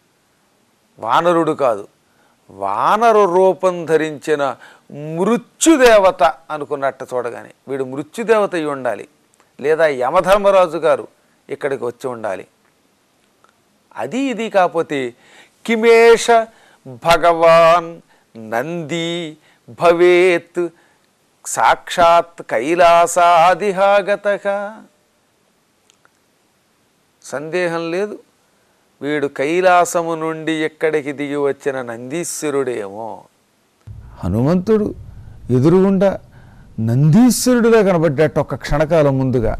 వానరుడు కాదు వానరు రూపం ధరించిన మృత్యుదేవత అనుకున్నట్ట చూడగానే వీడు మృత్యుదేవత అయి ఉండాలి లేదా యమధర్మరాజు గారు ఇక్కడికి వచ్చి ఉండాలి అది ఇది కాకపోతే కిమేష భగవాన్ నంది భవేత్ సాక్షాత్ కైలాసాదిహాగత సందేహం లేదు వీడు కైలాసము నుండి ఎక్కడికి దిగి వచ్చిన నందీశ్వరుడేమో హనుమంతుడు ఎదురుగుండా నందీశ్వరుడిగా కనబడ్డట్టు ఒక క్షణకాలం ముందుగా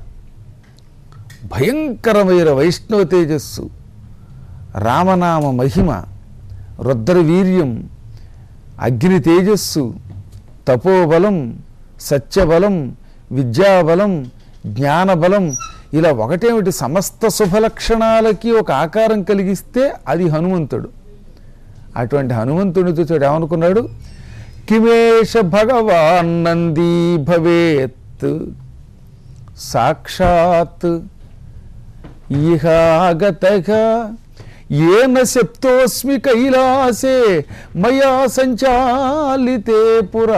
భయంకరమైన వైష్ణవ తేజస్సు రామనామ మహిమ రుద్ర వీర్యం అగ్ని తేజస్సు తపోబలం సత్యబలం విద్యాబలం జ్ఞానబలం ఇలా ఒకటేమిటి సమస్త శుభలక్షణాలకి ఒక ఆకారం కలిగిస్తే అది హనుమంతుడు అటువంటి హనుమంతుడితో చూడు ఏమనుకున్నాడు కిమేష భగవాన్ నందీ భవేత్ సాక్షాత్ ఇహాగతగా ఏన శప్తోస్మి కైలాసే మయా సంచాలితే పురా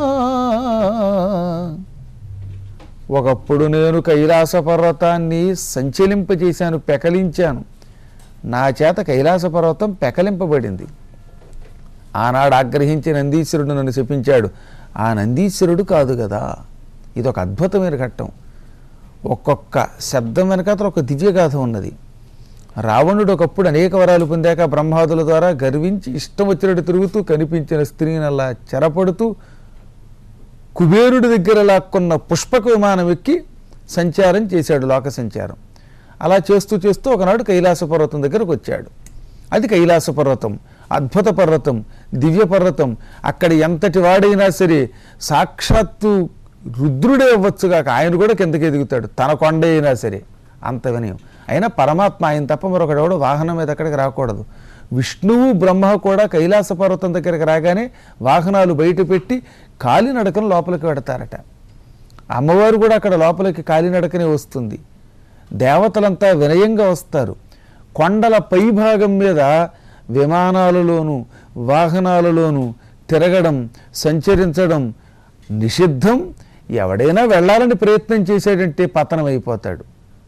ఒకప్పుడు నేను కైలాస పర్వతాన్ని సంచలింపజేశాను పెకలించాను నా చేత కైలాస పర్వతం పెకలింపబడింది ఆనాడు ఆగ్రహించి నందీశ్వరుడు నన్ను చెప్పించాడు ఆ నందీశ్వరుడు కాదు కదా ఇది ఒక అద్భుతమైన ఘట్టం ఒక్కొక్క శబ్దం వెనకాతల ఒక దివ్యగాథ ఉన్నది రావణుడు ఒకప్పుడు అనేక వరాలు పొందాక బ్రహ్మాదుల ద్వారా గర్వించి ఇష్టం వచ్చినట్టు తిరుగుతూ కనిపించిన స్త్రీని అలా చెరపడుతూ కుబేరుడి దగ్గర లాక్కున్న పుష్పక విమానం ఎక్కి సంచారం చేశాడు లోక సంచారం అలా చేస్తూ చేస్తూ ఒకనాడు కైలాస పర్వతం దగ్గరకు వచ్చాడు అది కైలాస పర్వతం అద్భుత పర్వతం దివ్య పర్వతం అక్కడ ఎంతటి వాడైనా సరే సాక్షాత్తు రుద్రుడే అవ్వచ్చుగాక ఆయన కూడా కిందకి ఎదుగుతాడు తన కొండ అయినా సరే అంత వినయం అయినా పరమాత్మ ఆయన తప్ప మరొకడెవడు వాహనం మీద అక్కడికి రాకూడదు విష్ణువు బ్రహ్మ కూడా కైలాస పర్వతం దగ్గరికి రాగానే వాహనాలు బయట పెట్టి కాలినడకను లోపలికి పెడతారట అమ్మవారు కూడా అక్కడ లోపలికి కాలినడకనే వస్తుంది దేవతలంతా వినయంగా వస్తారు కొండల పైభాగం మీద విమానాలలోను వాహనాలలోను తిరగడం సంచరించడం నిషిద్ధం ఎవడైనా వెళ్ళాలని ప్రయత్నం చేశాడంటే పతనం అయిపోతాడు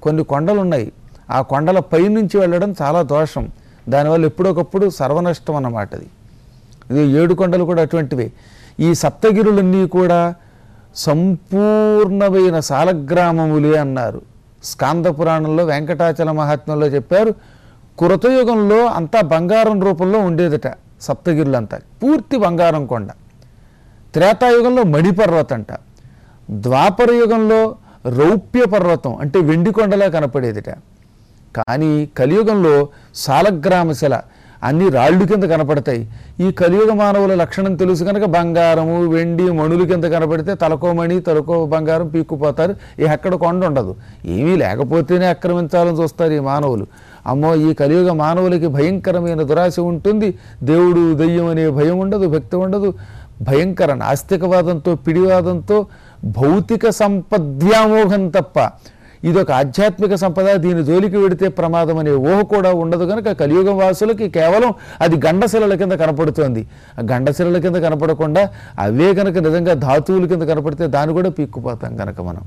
కొన్ని కొండలు ఉన్నాయి ఆ కొండల పైనుంచి వెళ్ళడం చాలా దోషం దానివల్ల ఎప్పుడొకప్పుడు సర్వనష్టం అన్నమాట అది ఇది ఏడు కొండలు కూడా అటువంటివే ఈ సప్తగిరులన్నీ కూడా సంపూర్ణమైన సాలగ్రామములే అన్నారు స్కాంద పురాణంలో వెంకటాచల మహాత్మ్యంలో చెప్పారు కృతయుగంలో అంతా బంగారం రూపంలో ఉండేదట సప్తగిరులంతా పూర్తి బంగారం కొండ త్రేతాయుగంలో మణిపర్వతం అంట ద్వాపర యుగంలో రౌప్య పర్వతం అంటే వెండి కొండలా కనపడేదిట కానీ కలియుగంలో సాలగ్రామశిల అన్ని రాళ్ళు కింద కనపడతాయి ఈ కలియుగ మానవుల లక్షణం తెలుసు కనుక బంగారము వెండి మణులు కింద కనపడితే తలకో మణి తలకో బంగారం పీక్కుపోతారు ఈ ఎక్కడ కొండ ఉండదు ఏమీ లేకపోతేనే ఆక్రమించాలని చూస్తారు ఈ మానవులు అమ్మో ఈ కలియుగ మానవులకి భయంకరమైన దురాశ ఉంటుంది దేవుడు దెయ్యం అనే భయం ఉండదు భక్తి ఉండదు భయంకర నాస్తికవాదంతో పిడివాదంతో భౌతిక సంపద్వ్యామోహం తప్ప ఇదొక ఆధ్యాత్మిక సంపద దీని జోలికి వెడితే ప్రమాదం అనే ఊహ కూడా ఉండదు కనుక కలియుగ వాసులకి కేవలం అది గండశిలల కింద కనపడుతోంది ఆ గండశిలల కింద కనపడకుండా అవే కనుక నిజంగా ధాతువుల కింద కనపడితే దాన్ని కూడా పీక్కుపోతాం కనుక మనం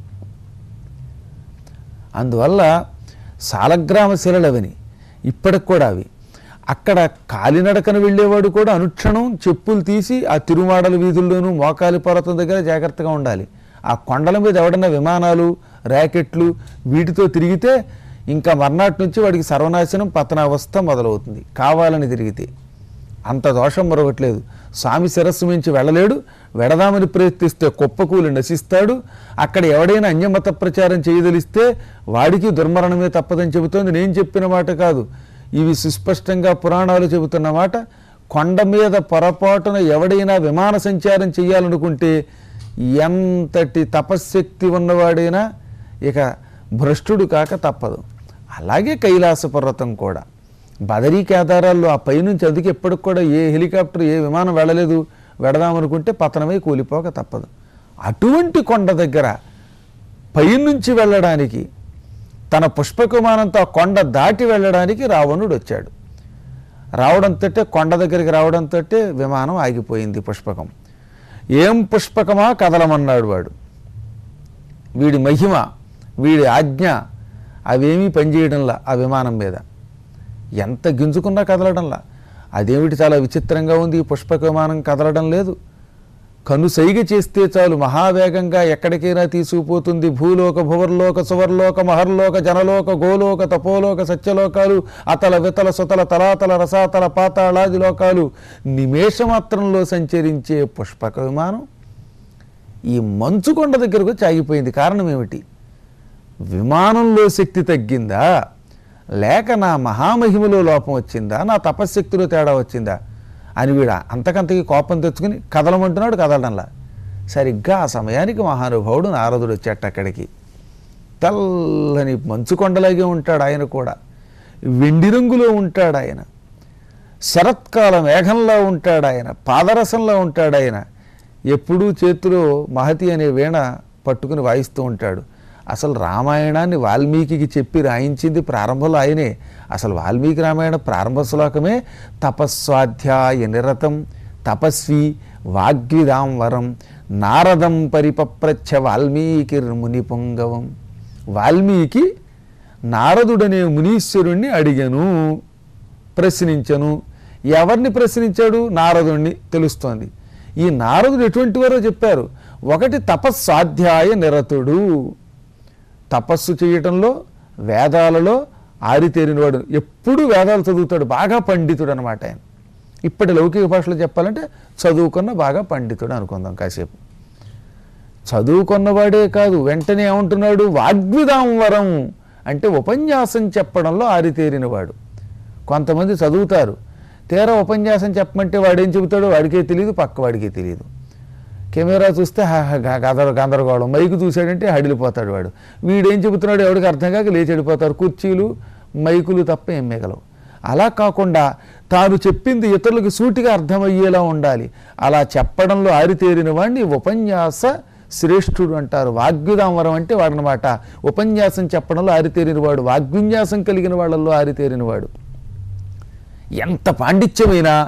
అందువల్ల సాలగ్రామ శిలలు అవని ఇప్పటికి కూడా అవి అక్కడ కాలినడకన వెళ్ళేవాడు కూడా అనుక్షణం చెప్పులు తీసి ఆ తిరుమాడల వీధుల్లోనూ మోకాలి పర్వతం దగ్గర జాగ్రత్తగా ఉండాలి ఆ కొండల మీద ఎవడన్నా విమానాలు ర్యాకెట్లు వీటితో తిరిగితే ఇంకా మర్నాటి నుంచి వాడికి సర్వనాశనం పతనావస్థ మొదలవుతుంది కావాలని తిరిగితే అంత దోషం మరొకట్లేదు స్వామి శిరస్సు మించి వెళ్ళలేడు వెడదామని ప్రయత్నిస్తే కుప్పకూలి నశిస్తాడు అక్కడ ఎవడైనా అన్యమత ప్రచారం చేయదలిస్తే వాడికి దుర్మరణమే తప్పదని చెబుతోంది నేను చెప్పిన మాట కాదు ఇవి సుస్పష్టంగా పురాణాలు చెబుతున్న మాట కొండ మీద పొరపాటున ఎవడైనా విమాన సంచారం చేయాలనుకుంటే ఎంతటి తపశ్శక్తి ఉన్నవాడైనా ఇక భ్రష్టుడు కాక తప్పదు అలాగే కైలాస పర్వతం కూడా బదరీ కేదారాల్లో ఆ పైనుంచి అందుకే ఎప్పటికి కూడా ఏ హెలికాప్టర్ ఏ విమానం వెళ్ళలేదు వెడదామనుకుంటే పతనమై కూలిపోక తప్పదు అటువంటి కొండ దగ్గర పైనుంచి వెళ్ళడానికి తన పుష్పక విమానంతో ఆ కొండ దాటి వెళ్ళడానికి రావణుడు వచ్చాడు రావడంతో కొండ దగ్గరికి రావడంతో విమానం ఆగిపోయింది పుష్పకం ఏం పుష్పకమా కదలమన్నాడు వాడు వీడి మహిమ వీడి ఆజ్ఞ అవేమీ పనిచేయడంలా ఆ విమానం మీద ఎంత గింజుకున్నా కదలడంలా అదేమిటి చాలా విచిత్రంగా ఉంది ఈ పుష్పక విమానం కదలడం లేదు కను సైగ చేస్తే చాలు మహావేగంగా ఎక్కడికైనా తీసుకుపోతుంది భూలోక భువర్లోక సువర్లోక మహర్లోక జనలోక గోలోక తపోలోక సత్యలోకాలు అతల వితల సుతల తలాతల రసాతల పాతాళాది లోకాలు నిమేషమాత్రంలో సంచరించే పుష్పక విమానం ఈ మంచుకొండ దగ్గరకు వచ్చి ఆగిపోయింది కారణం ఏమిటి విమానంలో శక్తి తగ్గిందా లేక నా మహామహిమలో లోపం వచ్చిందా నా తపశ్శక్తిలో తేడా వచ్చిందా అని వీడ అంతకంతకి కోపం తెచ్చుకుని కదలమంటున్నాడు కదలడంలా సరిగ్గా ఆ సమయానికి మహానుభావుడు నారదుడు వచ్చేట అక్కడికి తెల్లని మంచు కొండలాగే ఉంటాడు ఆయన కూడా వెండి రంగులో ఉంటాడు ఆయన శరత్కాల మేఘంలో ఉంటాడు ఆయన పాదరసంలో ఉంటాడు ఆయన ఎప్పుడూ చేతిలో మహతి అనే వీణ పట్టుకుని వాయిస్తూ ఉంటాడు అసలు రామాయణాన్ని వాల్మీకి చెప్పి రాయించింది ప్రారంభంలో ఆయనే అసలు వాల్మీకి రామాయణ ప్రారంభ శ్లోకమే తపస్వాధ్యాయ నిరతం తపస్వి వాగ్విదాం వరం నారదం పరిపప్రచ్ఛ వాల్మీకి ముని పొంగవం వాల్మీకి నారదుడనే మునీశ్వరుణ్ణి అడిగను ప్రశ్నించను ఎవరిని ప్రశ్నించాడు నారదుణ్ణి తెలుస్తోంది ఈ నారదుడు ఎటువంటి వారో చెప్పారు ఒకటి తపస్సాధ్యాయ నిరతుడు తపస్సు చేయటంలో వేదాలలో ఆరితేరినవాడు ఎప్పుడూ వేదాలు చదువుతాడు బాగా పండితుడు అనమాట ఆయన ఇప్పటి లౌకిక భాషలో చెప్పాలంటే చదువుకున్న బాగా పండితుడు అనుకుందాం కాసేపు చదువుకున్నవాడే కాదు వెంటనే ఏమంటున్నాడు వాగ్విదాంవరం అంటే ఉపన్యాసం చెప్పడంలో ఆరితేరినవాడు కొంతమంది చదువుతారు తీరా ఉపన్యాసం చెప్పమంటే వాడేం చెబుతాడో వాడికే తెలియదు పక్క వాడికే తెలియదు కెమెరా చూస్తే హ- హ- గ- గదర గందరగోళం మైకు చూశాడంటే హడిలిపోతాడు వాడు వీడేం చెబుతున్నాడు ఎవడికి అర్థం కాక లేచి వెళ్ళిపోతారు కుర్చీలు మైకులు తప్ప ఏం మిగలవు అలా కాకుండా తాను చెప్పింది ఇతరులకు సూటిగా అర్థమయ్యేలా ఉండాలి అలా చెప్పడంలో ఆరితేరిన వాడిని ఉపన్యాస శ్రేష్ఠుడు అంటారు వాగ్విదాంవరం అంటే వాడనమాట ఉపన్యాసం చెప్పడంలో ఆరితేరిన వాడు వాగ్విన్యాసం కలిగిన వాళ్ళల్లో ఆరితేరిన వాడు ఎంత పాండిత్యమైనా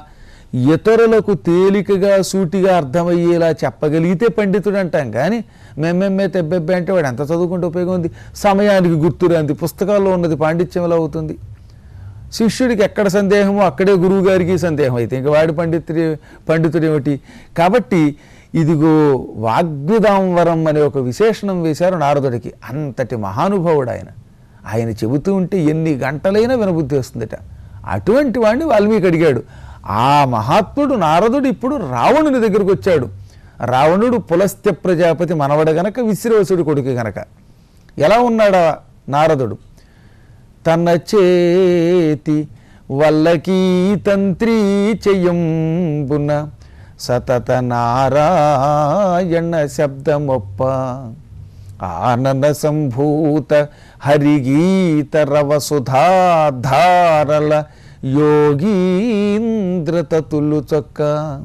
ఇతరులకు తేలికగా సూటిగా అర్థమయ్యేలా చెప్పగలిగితే పండితుడు అంటాం కానీ మెమ్మెమ్మే తెబ్బెబ్బే అంటే వాడు ఎంత చదువుకుంటే ఉపయోగం ఉంది సమయానికి గుర్తురాంది పుస్తకాల్లో ఉన్నది పాండిత్యం ఎలా అవుతుంది శిష్యుడికి ఎక్కడ సందేహమో అక్కడే గురువు గారికి సందేహం అయితే ఇంకా వాడి పండితుడి పండితుడు ఏమిటి కాబట్టి ఇదిగో వాగ్విదాంవరం అనే ఒక విశేషణం వేశారు నారదుడికి అంతటి మహానుభావుడు ఆయన ఆయన చెబుతూ ఉంటే ఎన్ని గంటలైనా వినబుద్ధి వస్తుందట అటువంటి వాడిని వాల్మీకి అడిగాడు ఆ మహాత్ముడు నారదుడు ఇప్పుడు రావణుని దగ్గరకు వచ్చాడు రావణుడు పులస్త్య ప్రజాపతి మనవడ గనక విశ్రవసుడు కొడుకు గనక ఎలా ఉన్నాడా నారదుడు తన చేతి వల్లకీ తంత్రి చెయ్యంబున సతత నారాయణ శబ్దమొప్ప ఆనన సంభూత హరిగీత రవ సుధాధారల యోగీంద్రతతులు చొక్క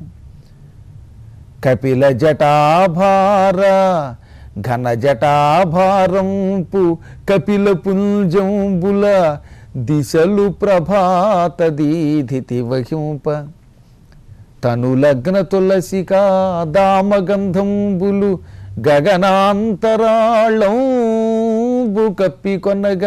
కపిల జటాభార ఘన జటాభారంపు కపిల పుంజంబుల దిశలు ప్రభాత దీధితి వహింప తను లగ్న తులసికా దామగంధంబులు గగనాంతరాళంబు కప్పి కొనగా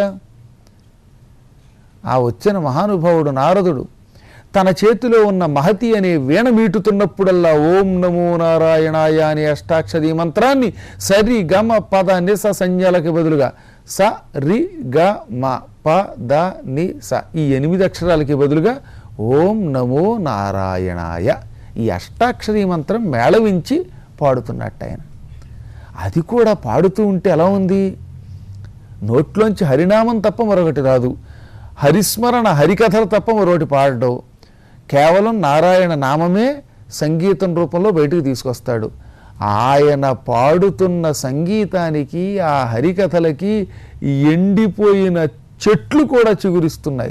ఆ వచ్చిన మహానుభావుడు నారదుడు తన చేతిలో ఉన్న మహతి అనే వీణ మీటుతున్నప్పుడల్లా ఓం నమో నారాయణాయ అనే అష్టాక్షరీ మంత్రాన్ని సరి గమ పద నిస సంజ్ఞలకి బదులుగా స రి గ మ ప ద ని స ఈ ఎనిమిది అక్షరాలకి బదులుగా ఓం నమో నారాయణాయ ఈ అష్టాక్షరీ మంత్రం మేళవించి పాడుతున్నట్టు ఆయన అది కూడా పాడుతూ ఉంటే ఎలా ఉంది నోట్లోంచి హరినామం తప్ప మరొకటి రాదు హరిస్మరణ హరికథలు తప్ప మరొకటి పాడడం కేవలం నారాయణ నామమే సంగీతం రూపంలో బయటకు తీసుకొస్తాడు ఆయన పాడుతున్న సంగీతానికి ఆ హరికథలకి ఎండిపోయిన చెట్లు కూడా చిగురిస్తున్నాయి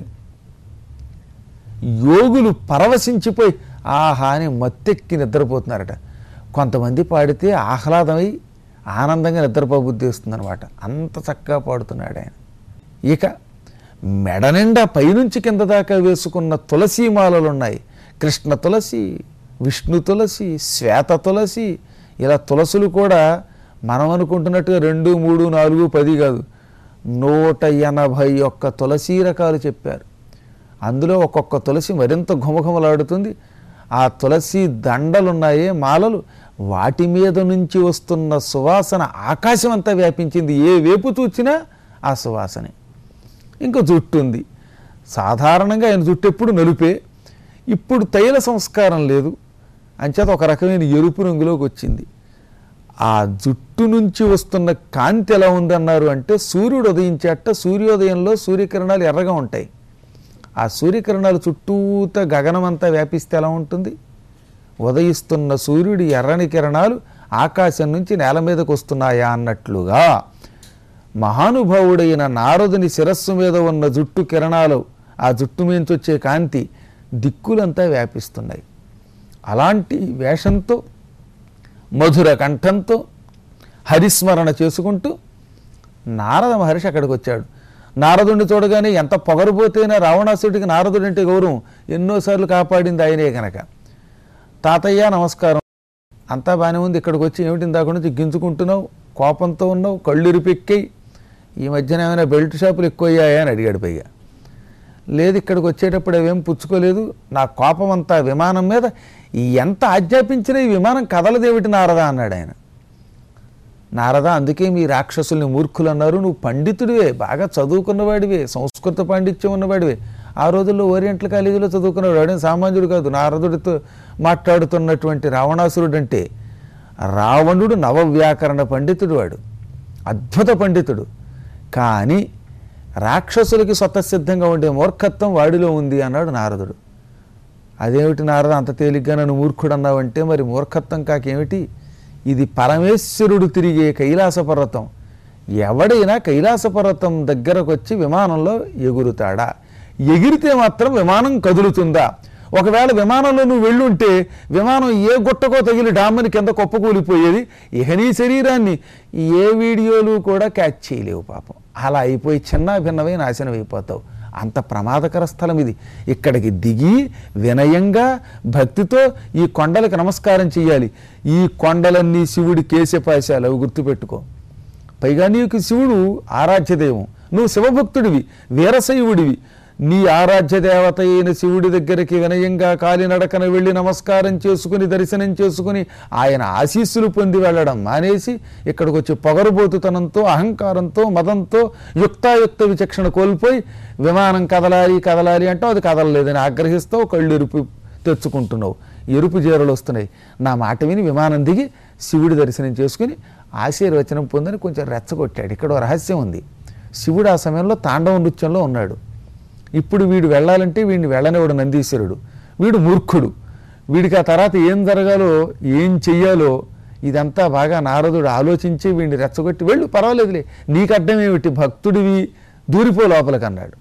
యోగులు పరవశించిపోయి ఆహా అని మత్తెక్కి నిద్రపోతున్నారట కొంతమంది పాడితే ఆహ్లాదమై ఆనందంగా నిద్రపోబుద్ధి వస్తుందన్నమాట అంత చక్కగా పాడుతున్నాడు ఆయన ఇక మెడ నిండా పైనుంచి కింద దాకా వేసుకున్న తులసీమాలలు ఉన్నాయి కృష్ణ తులసి విష్ణు తులసి శ్వేత తులసి ఇలా తులసులు కూడా మనం అనుకుంటున్నట్టుగా రెండు మూడు నాలుగు పది కాదు నూట ఎనభై ఒక్క తులసీ రకాలు చెప్పారు అందులో ఒక్కొక్క తులసి మరింత ఘుమఘుమలాడుతుంది ఆ తులసి దండలున్నాయే మాలలు వాటి మీద నుంచి వస్తున్న సువాసన ఆకాశం అంతా వ్యాపించింది ఏ వేపు చూచినా ఆ సువాసనే ఇంకా జుట్టు ఉంది సాధారణంగా ఆయన జుట్టు ఎప్పుడు నలుపే ఇప్పుడు తైల సంస్కారం లేదు అంచేత ఒక రకమైన ఎరుపు రంగులోకి వచ్చింది ఆ జుట్టు నుంచి వస్తున్న కాంతి ఎలా ఉందన్నారు అంటే సూర్యుడు ఉదయించేట సూర్యోదయంలో సూర్యకిరణాలు ఎర్రగా ఉంటాయి ఆ సూర్యకిరణాలు చుట్టూత గగనమంతా వ్యాపిస్తే ఎలా ఉంటుంది ఉదయిస్తున్న సూర్యుడి ఎర్రని కిరణాలు ఆకాశం నుంచి నేల మీదకు వస్తున్నాయా అన్నట్లుగా మహానుభావుడైన నారదుని శిరస్సు మీద ఉన్న జుట్టు కిరణాలు ఆ జుట్టు మించి వచ్చే కాంతి దిక్కులంతా వ్యాపిస్తున్నాయి అలాంటి వేషంతో మధుర కంఠంతో హరిస్మరణ చేసుకుంటూ నారద మహర్షి అక్కడికి వచ్చాడు నారదుడిని చూడగానే ఎంత పొగరుపోతేనే రావణాసుడికి నారదుడు అంటే గౌరవం ఎన్నోసార్లు కాపాడింది ఆయనే కనుక తాతయ్య నమస్కారం అంతా బాగానే ఉంది ఇక్కడికి వచ్చి ఏమిటి దాకా నుంచి గింజుకుంటున్నావు కోపంతో ఉన్నావు కళ్ళు ఇరిపెక్కాయి ఈ మధ్యన ఏమైనా బెల్ట్ షాపులు ఎక్కువ అయ్యాయా అని అడిగాడు పైగా లేదు ఇక్కడికి వచ్చేటప్పుడు అవేం పుచ్చుకోలేదు నా కోపం అంతా విమానం మీద ఎంత ఆజ్ఞాపించినా ఈ విమానం కదలదేమిటి నారదా అన్నాడు ఆయన నారదా అందుకే మీ రాక్షసుల్ని మూర్ఖులు అన్నారు నువ్వు పండితుడివే బాగా చదువుకున్నవాడివే సంస్కృత పాండిత్యం ఉన్నవాడివే ఆ రోజుల్లో ఓరియంటల్ కాలేజీలో చదువుకున్నవాడు వాడేం సామాన్యుడు కాదు నారదుడితో మాట్లాడుతున్నటువంటి రావణాసురుడు అంటే రావణుడు నవవ్యాకరణ పండితుడు వాడు అద్భుత పండితుడు కానీ రాక్షసులకి స్వతసిద్ధంగా ఉండే మూర్ఖత్వం వాడిలో ఉంది అన్నాడు నారదుడు అదేమిటి నారద అంత తేలిగ్గా నన్ను మూర్ఖుడు అన్నావంటే మరి మూర్ఖత్వం కాకేమిటి ఇది పరమేశ్వరుడు తిరిగే కైలాస పర్వతం ఎవడైనా కైలాస పర్వతం దగ్గరకు వచ్చి విమానంలో ఎగురుతాడా ఎగిరితే మాత్రం విమానం కదులుతుందా ఒకవేళ విమానంలో నువ్వు వెళ్ళుంటే విమానం ఏ గుట్టకో తగిలి డామ్మని కింద కుప్పకూలిపోయేది ఇక నీ శరీరాన్ని ఏ వీడియోలు కూడా క్యాచ్ చేయలేవు పాపం అలా అయిపోయి చిన్న భిన్నమై నాశనం అయిపోతావు అంత ప్రమాదకర స్థలం ఇది ఇక్కడికి దిగి వినయంగా భక్తితో ఈ కొండలకు నమస్కారం చేయాలి ఈ కొండలన్నీ శివుడి కేశపాశాలు అవి గుర్తుపెట్టుకో పైగా నీకు శివుడు ఆరాధ్య దైవం నువ్వు శివభక్తుడివి వీరశైవుడివి నీ ఆరాధ్య దేవత అయిన శివుడి దగ్గరికి వినయంగా కాలినడకన వెళ్ళి నమస్కారం చేసుకుని దర్శనం చేసుకుని ఆయన ఆశీస్సులు పొంది వెళ్ళడం మానేసి ఇక్కడికి వచ్చి పొగరుబోతుతనంతో అహంకారంతో మదంతో యుక్తాయుక్త విచక్షణ కోల్పోయి విమానం కదలాలి కదలాలి అంటావు అది కదలలేదని ఆగ్రహిస్తావు కళ్ళు ఎరుపు తెచ్చుకుంటున్నావు ఎరుపు జీరలు వస్తున్నాయి నా మాట విని విమానం దిగి శివుడి దర్శనం చేసుకుని ఆశీర్వచనం పొందని కొంచెం రెచ్చగొట్టాడు ఇక్కడ ఓ రహస్యం ఉంది శివుడు ఆ సమయంలో తాండవ నృత్యంలో ఉన్నాడు ఇప్పుడు వీడు వెళ్ళాలంటే వీడిని వెళ్ళనివాడు నందీశ్వరుడు వీడు మూర్ఖుడు వీడికి ఆ తర్వాత ఏం జరగాలో ఏం చెయ్యాలో ఇదంతా బాగా నారదుడు ఆలోచించి వీడిని రెచ్చగొట్టి వెళ్ళు పర్వాలేదులే నీకు అడ్డం ఏమిటి భక్తుడివి దూరిపో లోపలికి అన్నాడు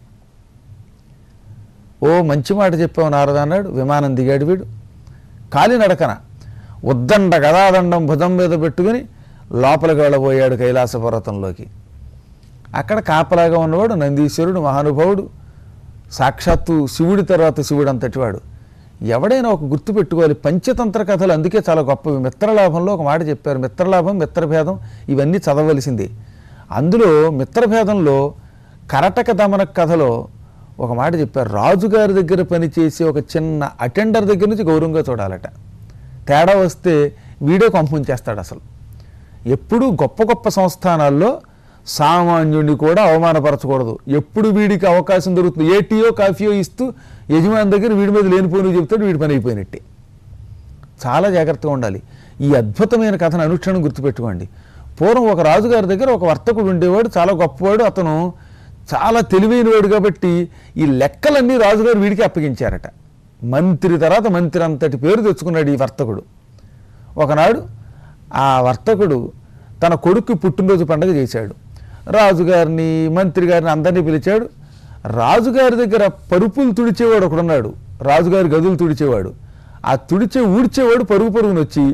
ఓ మంచి మాట చెప్పావు నారద అన్నాడు విమానం దిగాడు వీడు కాలినడకన ఉద్దండ గదాదండం భుజం మీద పెట్టుకుని లోపలికి వెళ్ళబోయాడు కైలాస పర్వతంలోకి అక్కడ కాపలాగా ఉన్నవాడు నందీశ్వరుడు మహానుభావుడు సాక్షాత్తు శివుడి తర్వాత శివుడు అంతటివాడు ఎవడైనా ఒక గుర్తు పెట్టుకోవాలి పంచతంత్ర కథలు అందుకే చాలా గొప్పవి మిత్రలాభంలో ఒక మాట చెప్పారు మిత్రలాభం మిత్రభేదం ఇవన్నీ చదవలసిందే అందులో మిత్రభేదంలో కరటక దమన కథలో ఒక మాట చెప్పారు రాజుగారి దగ్గర పనిచేసే ఒక చిన్న అటెండర్ దగ్గర నుంచి గౌరవంగా చూడాలట తేడా వస్తే వీడే కొంపుంచేస్తాడు అసలు ఎప్పుడూ గొప్ప గొప్ప సంస్థానాల్లో సామాన్యుడిని కూడా అవమానపరచకూడదు ఎప్పుడు వీడికి అవకాశం దొరుకుతుంది ఏ టీయో కాఫీయో ఇస్తూ యజమాని దగ్గర వీడి మీద లేనిపోయిన చెప్తాడు వీడి పని అయిపోయినట్టే చాలా జాగ్రత్తగా ఉండాలి ఈ అద్భుతమైన కథను అనుక్షణం గుర్తుపెట్టుకోండి పూర్వం ఒక రాజుగారి దగ్గర ఒక వర్తకుడు ఉండేవాడు చాలా గొప్పవాడు అతను చాలా తెలివైనవాడు కాబట్టి ఈ లెక్కలన్నీ రాజుగారు వీడికి అప్పగించారట మంత్రి తర్వాత మంత్రి అంతటి పేరు తెచ్చుకున్నాడు ఈ వర్తకుడు ఒకనాడు ఆ వర్తకుడు తన కొడుకు పుట్టినరోజు పండుగ చేశాడు రాజుగారిని మంత్రి గారిని అందరినీ పిలిచాడు రాజుగారి దగ్గర పరుపులు తుడిచేవాడు ఒకడున్నాడు రాజుగారి గదులు తుడిచేవాడు ఆ తుడిచే ఊడ్చేవాడు పరుగు పరుగున వచ్చి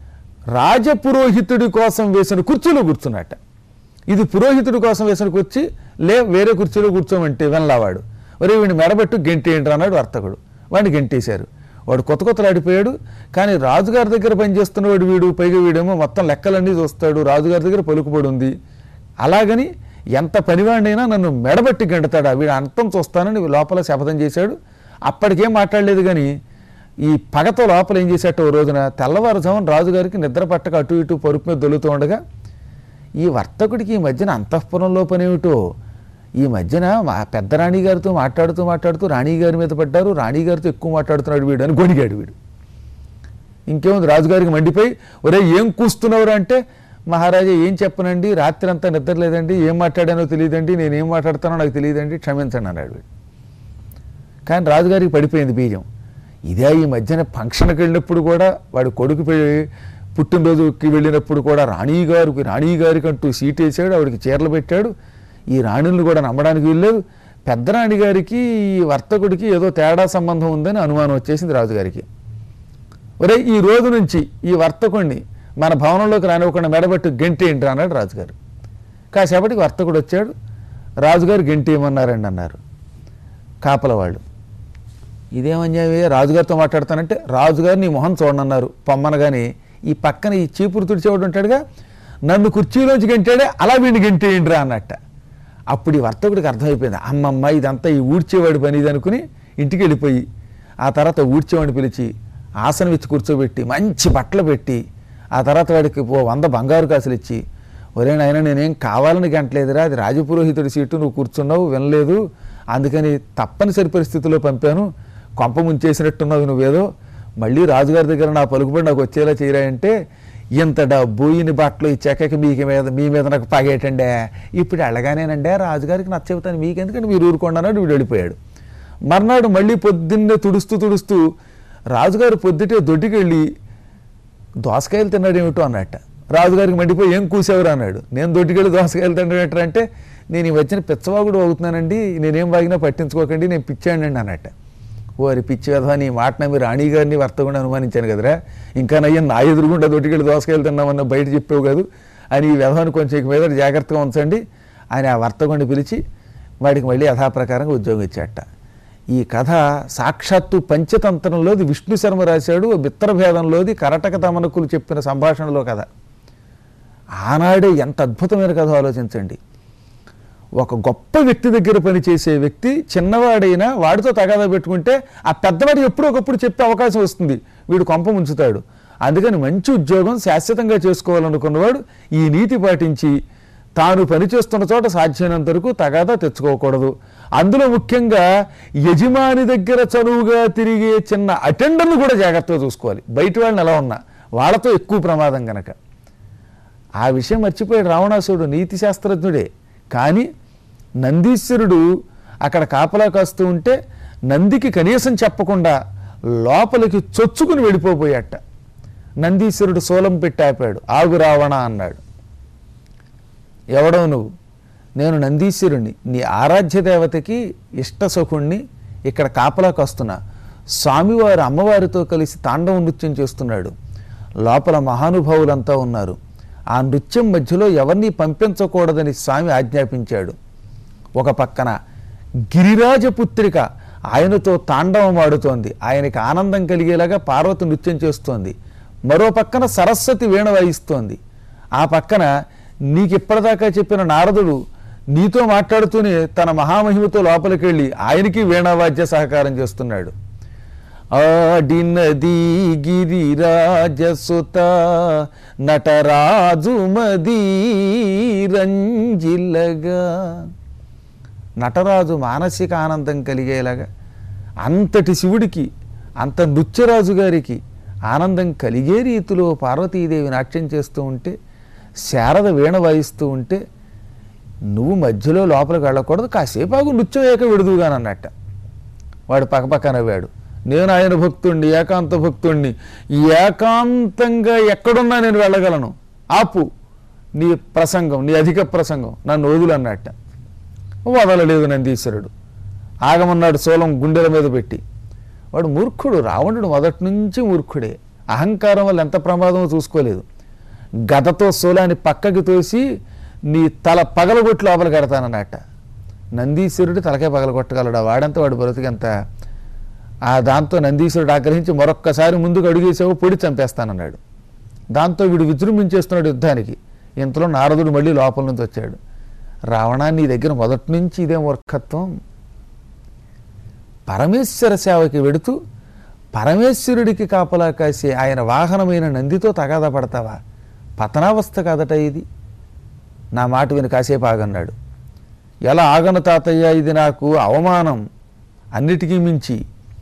రాజపురోహితుడి కోసం వేసిన కుర్చీలో కూర్చున్నట్ట ఇది పురోహితుడి కోసం వేసిన కుర్చీ లే వేరే కుర్చీలో కూర్చోమంటే వెనలావాడు ఒరే వీడిని మెడబెట్టు గెంటేయండి అన్నాడు వర్తకుడు వాడిని గెంటేశారు వాడు కొత్త కొత్తలు ఆడిపోయాడు కానీ రాజుగారి దగ్గర పనిచేస్తున్నవాడు వీడు పైగా వీడేమో మొత్తం లెక్కలన్నీ చూస్తాడు రాజుగారి దగ్గర పలుకుబడి ఉంది అలాగని ఎంత పనివాడినైనా నన్ను మెడబెట్టి గెంటుతాడా వీడు అంతం చూస్తానని లోపల శపథం చేశాడు అప్పటికేం మాట్లాడలేదు కానీ ఈ పగతో లోపల ఏం చేశాట ఓ రోజున తెల్లవారుజామున రాజుగారికి నిద్ర పట్టక అటు ఇటు పరుపు మీద దొలుతూ ఉండగా ఈ వర్తకుడికి ఈ మధ్యన అంతఃపురంలో పనేమిటో ఈ మధ్యన మా పెద్ద రాణి గారితో మాట్లాడుతూ మాట్లాడుతూ రాణి గారి మీద పడ్డారు రాణి గారితో ఎక్కువ మాట్లాడుతున్నాడు వీడు అని గొణిగాడు వీడు ఇంకేముంది రాజుగారికి మండిపోయి ఒరే ఏం కూస్తున్నావు అంటే మహారాజా ఏం చెప్పనండి రాత్రి అంతా నిద్ర లేదండి ఏం మాట్లాడానో తెలియదండి నేను ఏం మాట్లాడతానో నాకు తెలియదండి క్షమించండి అన్నాడు వీడు కానీ రాజుగారికి పడిపోయింది బీజం ఇదే ఈ మధ్యన ఫంక్షన్కి వెళ్ళినప్పుడు కూడా వాడి కొడుకు పె- పుట్టినరోజుకి వెళ్ళినప్పుడు కూడా రాణిగారికి రాణిగారికి అంటూ సీట్ వేసాడు ఆవిడకి చీరలు పెట్టాడు ఈ రాణుల్ని కూడా నమ్మడానికి వీల్లేదు పెద్ద రాణి గారికి ఈ వర్తకుడికి ఏదో తేడా సంబంధం ఉందని అనుమానం వచ్చేసింది రాజుగారికి ఒరే ఈ రోజు నుంచి ఈ వర్తకుడిని మన భవనంలోకి రానివ్వకుండా మెడబెట్టు గెంటేయండి అన్నాడు రాజుగారు కాసేపటికి వర్తకుడు వచ్చాడు రాజుగారు గెంటేయమన్నారండి అన్నారు కాపల వాళ్ళు ఇదేమన్యాయమే రాజుగారితో మాట్లాడతానంటే రాజుగారు నీ మొహం చూడనన్నారు పొమ్మనగాని ఈ పక్కన ఈ చీపురు తుడిచేవాడు ఉంటాడుగా నన్ను కుర్చీలోంచి గెంటాడే అలా వీడిని గెంటేయండిరా అన్నట్ట అప్పుడు ఈ వర్తకుడికి అర్థమైపోయింది అమ్మమ్మ ఇదంతా ఈ ఊడ్చేవాడి పని ఇది అనుకుని ఇంటికి వెళ్ళిపోయి ఆ తర్వాత ఊడ్చేవాడిని పిలిచి ఆసనం ఇచ్చి కూర్చోబెట్టి మంచి బట్టలు పెట్టి ఆ తర్వాత వాడికి ఓ వంద బంగారు కాసులు ఇచ్చి ఒరే నాయన నేనేం కావాలని గంటలేదురా అది రాజపురోహితుడి సీటు నువ్వు కూర్చున్నావు వినలేదు అందుకని తప్పనిసరి పరిస్థితిలో పంపాను కొంప ముంచేసినట్టున్నావు నువ్వేదో మళ్ళీ రాజుగారి దగ్గర నా పలుకుబడి నాకు వచ్చేలా చేయరా అంటే ఇంత డబ్బు ఇన్ని బట్టలు ఇచ్చాక మీకు మీద మీ మీద నాకు పగేటండే ఇప్పుడు వెళ్ళగానేనండే రాజుగారికి నచ్చ చెబుతాను మీకెందుకంటే మీరు ఊరుకోండి అన్నాడు వీడు వెళ్ళిపోయాడు మర్నాడు మళ్ళీ పొద్దున్నే తుడుస్తూ తుడుస్తూ రాజుగారు పొద్దుటే దొడ్డికి వెళ్ళి దోసకాయలు తిన్నాడు ఏమిటో అన్నట్ట రాజుగారికి మండిపోయి ఏం కూసేవరు అన్నాడు నేను దొడ్డికెళ్ళి దోసకాయలు తినడం అంటే నేను ఈ వచ్చిన పిచ్చవాగుడు అవుతున్నానండి నేనేం వాగినా పట్టించుకోకండి నేను పిచ్చానండి అన్నట్ట ఓరి పిచ్చి కదా నీ మాట నమ్మి రాణి గారిని వర్తకుండా అనుమానించాను కదరా ఇంకా నయ్య నా ఎదురుగుండా దొడ్డికెళ్ళి దోసకాయలు తిన్నామన్న బయట చెప్పావు కాదు అని ఈ వ్యవహాన్ని కొంచెం ఇక మీద జాగ్రత్తగా ఉంచండి అని ఆ వర్తకుడిని పిలిచి వాడికి మళ్ళీ యథాప్రకారంగా ఉద్యోగం ఇచ్చాట ఈ కథ సాక్షాత్తు పంచతంత్రంలోది విష్ణు శర్మ రాశాడు మిత్రభేదంలోది కరటక తమనకులు చెప్పిన సంభాషణలో కథ ఆనాడే ఎంత అద్భుతమైన కథ ఆలోచించండి ఒక గొప్ప వ్యక్తి దగ్గర పనిచేసే వ్యక్తి చిన్నవాడైనా వాడితో తగాదా పెట్టుకుంటే ఆ పెద్దవాడు ఎప్పుడో ఒకప్పుడు చెప్పే అవకాశం వస్తుంది వీడు కొంప ముంచుతాడు అందుకని మంచి ఉద్యోగం శాశ్వతంగా చేసుకోవాలనుకున్నవాడు ఈ నీతి పాటించి తాను పనిచేస్తున్న చోట సాధ్యమైనంత వరకు తగాదా తెచ్చుకోకూడదు అందులో ముఖ్యంగా యజమాని దగ్గర చనువుగా తిరిగే చిన్న అటెండర్ను కూడా జాగ్రత్తగా చూసుకోవాలి బయట వాళ్ళని ఎలా ఉన్నా వాళ్ళతో ఎక్కువ ప్రమాదం గనక ఆ విషయం మర్చిపోయాడు రావణాసురుడు నీతి శాస్త్రజ్ఞుడే కానీ నందీశ్వరుడు అక్కడ కాపలా కాస్తూ ఉంటే నందికి కనీసం చెప్పకుండా లోపలికి చొచ్చుకుని వెళ్ళిపోబోయాట నందీశ్వరుడు సోలం పెట్టి ఆపాడు ఆగు రావణ అన్నాడు ఎవడో నువ్వు నేను నందీశ్వరుణ్ణి నీ ఆరాధ్య దేవతకి ఇష్టసుఖుణ్ణి ఇక్కడ కాపలాకి వస్తున్నా స్వామివారు అమ్మవారితో కలిసి తాండవ నృత్యం చేస్తున్నాడు లోపల మహానుభావులంతా ఉన్నారు ఆ నృత్యం మధ్యలో ఎవరిని పంపించకూడదని స్వామి ఆజ్ఞాపించాడు ఒక పక్కన గిరిరాజపుత్రిక ఆయనతో తాండవం ఆడుతోంది ఆయనకి ఆనందం కలిగేలాగా పార్వతి నృత్యం చేస్తోంది మరో పక్కన సరస్వతి వీణ వాయిస్తోంది ఆ పక్కన నీకు ఇప్పటిదాకా చెప్పిన నారదుడు నీతో మాట్లాడుతూనే తన మహామహిమతో లోపలికి వెళ్ళి ఆయనకి వీణావాద్య సహకారం చేస్తున్నాడు ఆడినది గిరిరాజసుత నటరాజు మదీ రంజిల్లగా నటరాజు మానసిక ఆనందం కలిగేలాగా అంతటి శివుడికి అంత నృత్యరాజు గారికి ఆనందం కలిగే రీతిలో పార్వతీదేవి నాట్యం చేస్తూ ఉంటే శారద వీణ వాయిస్తూ ఉంటే నువ్వు మధ్యలో లోపలికి వెళ్ళకూడదు కాసేపు ఆగు నృత్యం ఏక విడుదుగానన్నట్ట వాడు పక్కపక్క నవ్వాడు నేను ఆయన భక్తుణ్ణి ఏకాంత భక్తుణ్ణి ఏకాంతంగా ఎక్కడున్నా నేను వెళ్ళగలను ఆపు నీ ప్రసంగం నీ అధిక ప్రసంగం నన్ను వదులు అన్నట్ట వదలలేదు నందీశ్వరుడు ఆగమన్నాడు సోలం గుండెల మీద పెట్టి వాడు మూర్ఖుడు రావణుడు మొదటి నుంచి మూర్ఖుడే అహంకారం వల్ల ఎంత ప్రమాదమో చూసుకోలేదు గదతో సోలాన్ని పక్కకి తోసి నీ తల పగలగొట్టి లోపల కడతానన్నట్ట నందీశ్వరుడు తలకే పగలగొట్టగలడు ఆ వాడంతా వాడు బ్రతికంత ఆ దాంతో నందీశ్వరుడు ఆగ్రహించి మరొక్కసారి ముందుకు అడుగేసావు పొడి చంపేస్తానన్నాడు దాంతో వీడు విజృంభించేస్తున్నాడు యుద్ధానికి ఇంతలో నారదుడు మళ్ళీ లోపల నుంచి వచ్చాడు రావణా నీ దగ్గర మొదటి నుంచి ఇదే మూర్ఖత్వం పరమేశ్వర సేవకి వెడుతూ పరమేశ్వరుడికి కాపలా కాసే ఆయన వాహనమైన నందితో తగాదా పడతావా పతనావస్థ కాదట ఇది నా మాట విని కాసేపు ఆగన్నాడు ఎలా ఆగను తాతయ్య ఇది నాకు అవమానం అన్నిటికీ మించి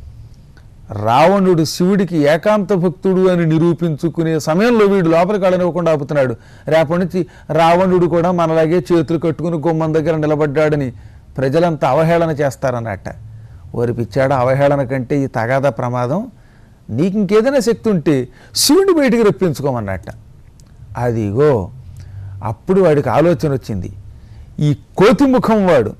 రావణుడు శివుడికి ఏకాంత భక్తుడు అని నిరూపించుకునే సమయంలో వీడు లోపలికి వెళ్ళనివ్వకుండా ఆపుతున్నాడు రేపటి నుంచి రావణుడు కూడా మనలాగే చేతులు కట్టుకుని గుమ్మం దగ్గర నిలబడ్డాడని ప్రజలంతా అవహేళన చేస్తారన్నట్ట ఓరి పిచ్చాడ అవహేళన కంటే ఈ తగాదా ప్రమాదం నీకు ఇంకేదైనా శక్తి ఉంటే శివుడిని బయటికి రప్పించుకోమన్నట్ట అదిగో అప్పుడు వాడికి ఆలోచన వచ్చింది ఈ కోతి ముఖం వాడు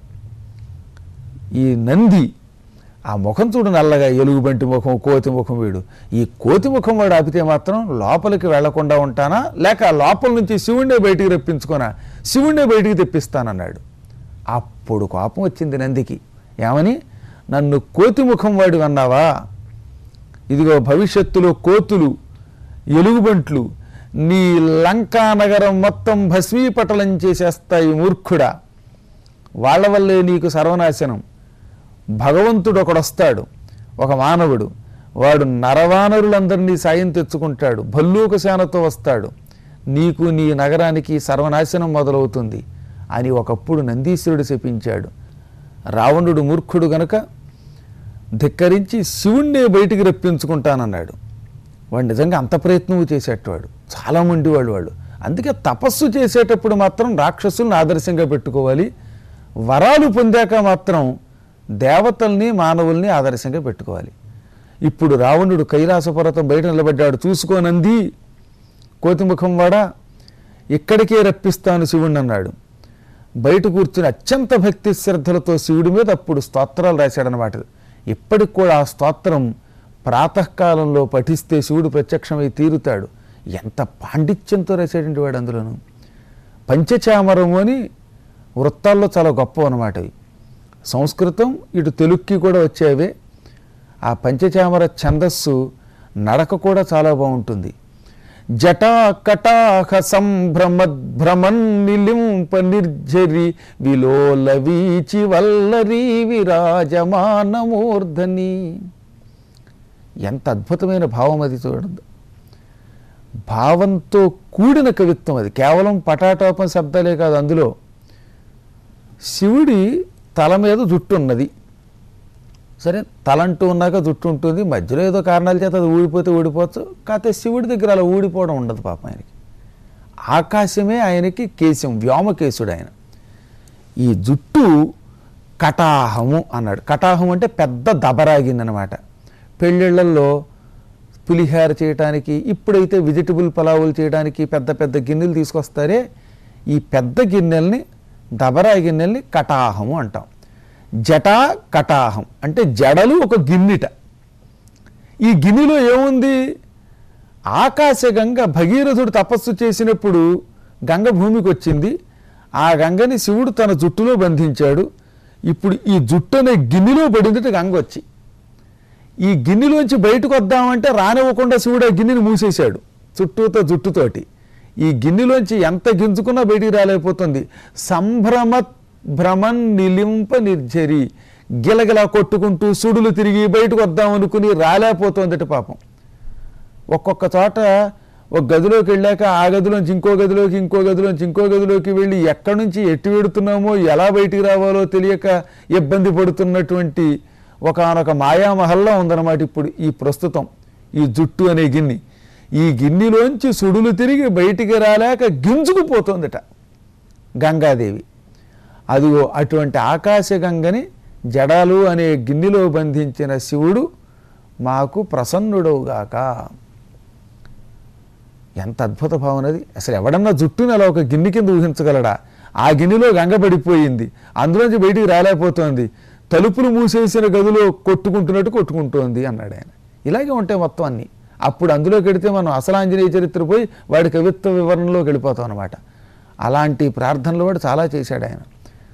ఈ నంది ఆ ముఖం చూడు నల్లగా ఎలుగుబంటి ముఖం కోతి ముఖం వీడు ఈ కోతి ముఖం వాడు ఆపితే మాత్రం లోపలికి వెళ్లకుండా ఉంటానా లేక ఆ లోపల నుంచి శివుణ్ణే బయటికి రప్పించుకోనా శివుణ్ణే బయటికి తెప్పిస్తానన్నాడు అప్పుడు కోపం వచ్చింది నందికి ఏమని నన్ను కోతి ముఖం వాడు అన్నావా ఇదిగో భవిష్యత్తులో కోతులు ఎలుగుబంట్లు నీ లంకా నగరం మొత్తం భస్మీపటలం చేసేస్తాయి మూర్ఖుడా వాళ్ళ వల్లే నీకు సర్వనాశనం భగవంతుడు ఒకడొస్తాడు ఒక మానవుడు వాడు నరవానరులందరినీ సాయం తెచ్చుకుంటాడు భల్లూక సేనతో వస్తాడు నీకు నీ నగరానికి సర్వనాశనం మొదలవుతుంది అని ఒకప్పుడు నందీశ్వరుడు శపించాడు రావణుడు మూర్ఖుడు గనక ధిక్కరించి శివుణ్ణే బయటికి రప్పించుకుంటానన్నాడు వాడు నిజంగా అంత ప్రయత్నము చేసేటవాడు చాలా మొండివాడు వాడు అందుకే తపస్సు చేసేటప్పుడు మాత్రం రాక్షసుల్ని ఆదర్శంగా పెట్టుకోవాలి వరాలు పొందాక మాత్రం దేవతల్ని మానవుల్ని ఆదర్శంగా పెట్టుకోవాలి ఇప్పుడు రావణుడు కైలాసపర్వతం బయట నిలబడ్డాడు చూసుకోనంది కోతిముఖం వాడా ఇక్కడికే రప్పిస్తాను శివుణ్ణి అన్నాడు బయట కూర్చుని అత్యంత భక్తి శ్రద్ధలతో శివుడి మీద అప్పుడు స్తోత్రాలు రాశాడనమాట ఇప్పటికి కూడా ఆ స్తోత్రం ప్రాతకాలంలో పఠిస్తే శివుడు ప్రత్యక్షమై తీరుతాడు ఎంత పాండిత్యంతో రాసేటువంటి వాడు అందులోను పంచచామరము అని వృత్తాల్లో చాలా గొప్ప అనమాట అవి సంస్కృతం ఇటు తెలుగుకి కూడా వచ్చేవే ఆ పంచచామర ఛందస్సు నడక కూడా చాలా బాగుంటుంది జటా కటాహ సంభ్రమద్భ్రమన్ నిలింప నిర్జరి విలోల వీచి వల్లరి విరాజమానమూర్ధని ఎంత అద్భుతమైన భావం అది చూడండి భావంతో కూడిన కవిత్వం అది కేవలం పటాటోపం శబ్దాలే కాదు అందులో శివుడి తల మీద జుట్టు ఉన్నది సరే తలంటూ ఉన్నాక జుట్టు ఉంటుంది మధ్యలో ఏదో కారణాల చేత అది ఊడిపోతే ఊడిపోవచ్చు కాకపోతే శివుడి దగ్గర అలా ఊడిపోవడం ఉండదు పాపం ఆయనకి ఆకాశమే ఆయనకి కేశం వ్యోమకేశుడు ఆయన ఈ జుట్టు కటాహము అన్నాడు కటాహం అంటే పెద్ద దబరాగిందనమాట పెళ్ళిళ్ళల్లో పులిహార చేయడానికి ఇప్పుడైతే వెజిటబుల్ పలావులు చేయడానికి పెద్ద పెద్ద గిన్నెలు తీసుకొస్తారే ఈ పెద్ద గిన్నెల్ని దబరా గిన్నెల్ని కటాహము అంటాం జటా కటాహం అంటే జడలు ఒక గిన్నెట ఈ గిన్నెలో ఏముంది ఆకాశగంగ భగీరథుడు తపస్సు చేసినప్పుడు గంగ భూమికి వచ్చింది ఆ గంగని శివుడు తన జుట్టులో బంధించాడు ఇప్పుడు ఈ జుట్టు అనే గిన్నెలో పడిందిట గంగ వచ్చి ఈ గిన్నెలోంచి బయటకు వద్దామంటే రానివ్వకుండా శివుడు ఆ గిన్నెని మూసేశాడు చుట్టూతో జుట్టుతోటి ఈ గిన్నెలోంచి ఎంత గింజుకున్నా బయటికి రాలేకపోతుంది సంభ్రమ భ్రమన్ నిలింప నిర్జరి గిలగిలా కొట్టుకుంటూ సుడులు తిరిగి బయటకు వద్దాం అనుకుని రాలేకపోతుందట పాపం ఒక్కొక్క చోట ఒక గదిలోకి వెళ్ళాక ఆ గదిలోంచి ఇంకో గదిలోకి ఇంకో గదిలోంచి ఇంకో గదిలోకి వెళ్ళి ఎక్కడి నుంచి ఎట్టి వెడుతున్నామో ఎలా బయటికి రావాలో తెలియక ఇబ్బంది పడుతున్నటువంటి ఒకనొక మాయామహల్లో ఉందన్నమాట ఇప్పుడు ఈ ప్రస్తుతం ఈ జుట్టు అనే గిన్నె ఈ గిన్నెలోంచి సుడులు తిరిగి బయటికి రాలేక గింజుకుపోతుందట గంగాదేవి అదిగో అటువంటి ఆకాశగంగని జడాలు అనే గిన్నెలో బంధించిన శివుడు మాకు ప్రసన్నుడవుగాక ఎంత అద్భుత భావన అది అసలు ఎవడన్నా జుట్టుని అలా ఒక గిన్నె కింద ఊహించగలడా ఆ గిన్నెలో గంగ పడిపోయింది అందులోంచి బయటికి రాలేకపోతోంది తలుపులు మూసేసిన గదిలో కొట్టుకుంటున్నట్టు కొట్టుకుంటోంది అన్నాడు ఆయన ఇలాగే ఉంటాయి మొత్తం అన్ని అప్పుడు అందులోకి వెడితే మనం అసలు ఆంజనేయ చరిత్ర పోయి వాడి కవిత్వ వివరణలోకి వెళ్ళిపోతాం అనమాట అలాంటి ప్రార్థనలు వాడు చాలా చేశాడు ఆయన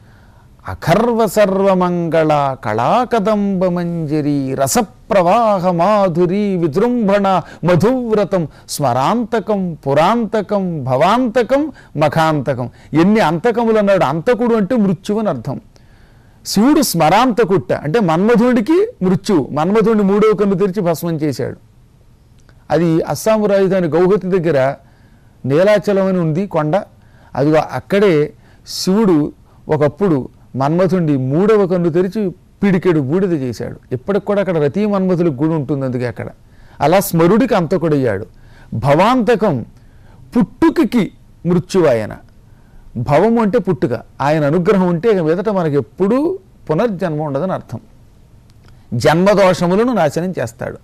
అఖర్వ సర్వమంగళ కళాకదంబ మంజరి రసప్రవాహ మాధురి విజృంభణ మధువ్రతం స్మరాంతకం పురాంతకం భవాంతకం మఖాంతకం ఎన్ని అంతకములు అన్నాడు అంతకుడు అంటే మృత్యువు అని అర్థం శివుడు స్మరాంతకుట్ట అంటే మన్మధుడికి మృత్యువు మన్మధుడిని మూడవ కన్ను తెరిచి భస్మం చేశాడు అది అస్సాం రాజధాని గౌహతి దగ్గర నీలాచలం అని ఉంది కొండ అదిగో అక్కడే శివుడు ఒకప్పుడు మన్మథుండి మూడవ కన్ను తెరిచి పిడికెడు బూడిద చేశాడు ఇప్పటికి కూడా అక్కడ రతీ మన్మథులకు గుడి ఉంటుంది అందుకే అక్కడ అలా స్మరుడికి అంతకుడయ్యాడు భవాంతకం పుట్టుకకి మృత్యువు ఆయన భవము అంటే పుట్టుక ఆయన అనుగ్రహం ఉంటే ఇక మీదట మనకి ఎప్పుడూ పునర్జన్మ ఉండదని అర్థం జన్మదోషములను నాశనం చేస్తాడు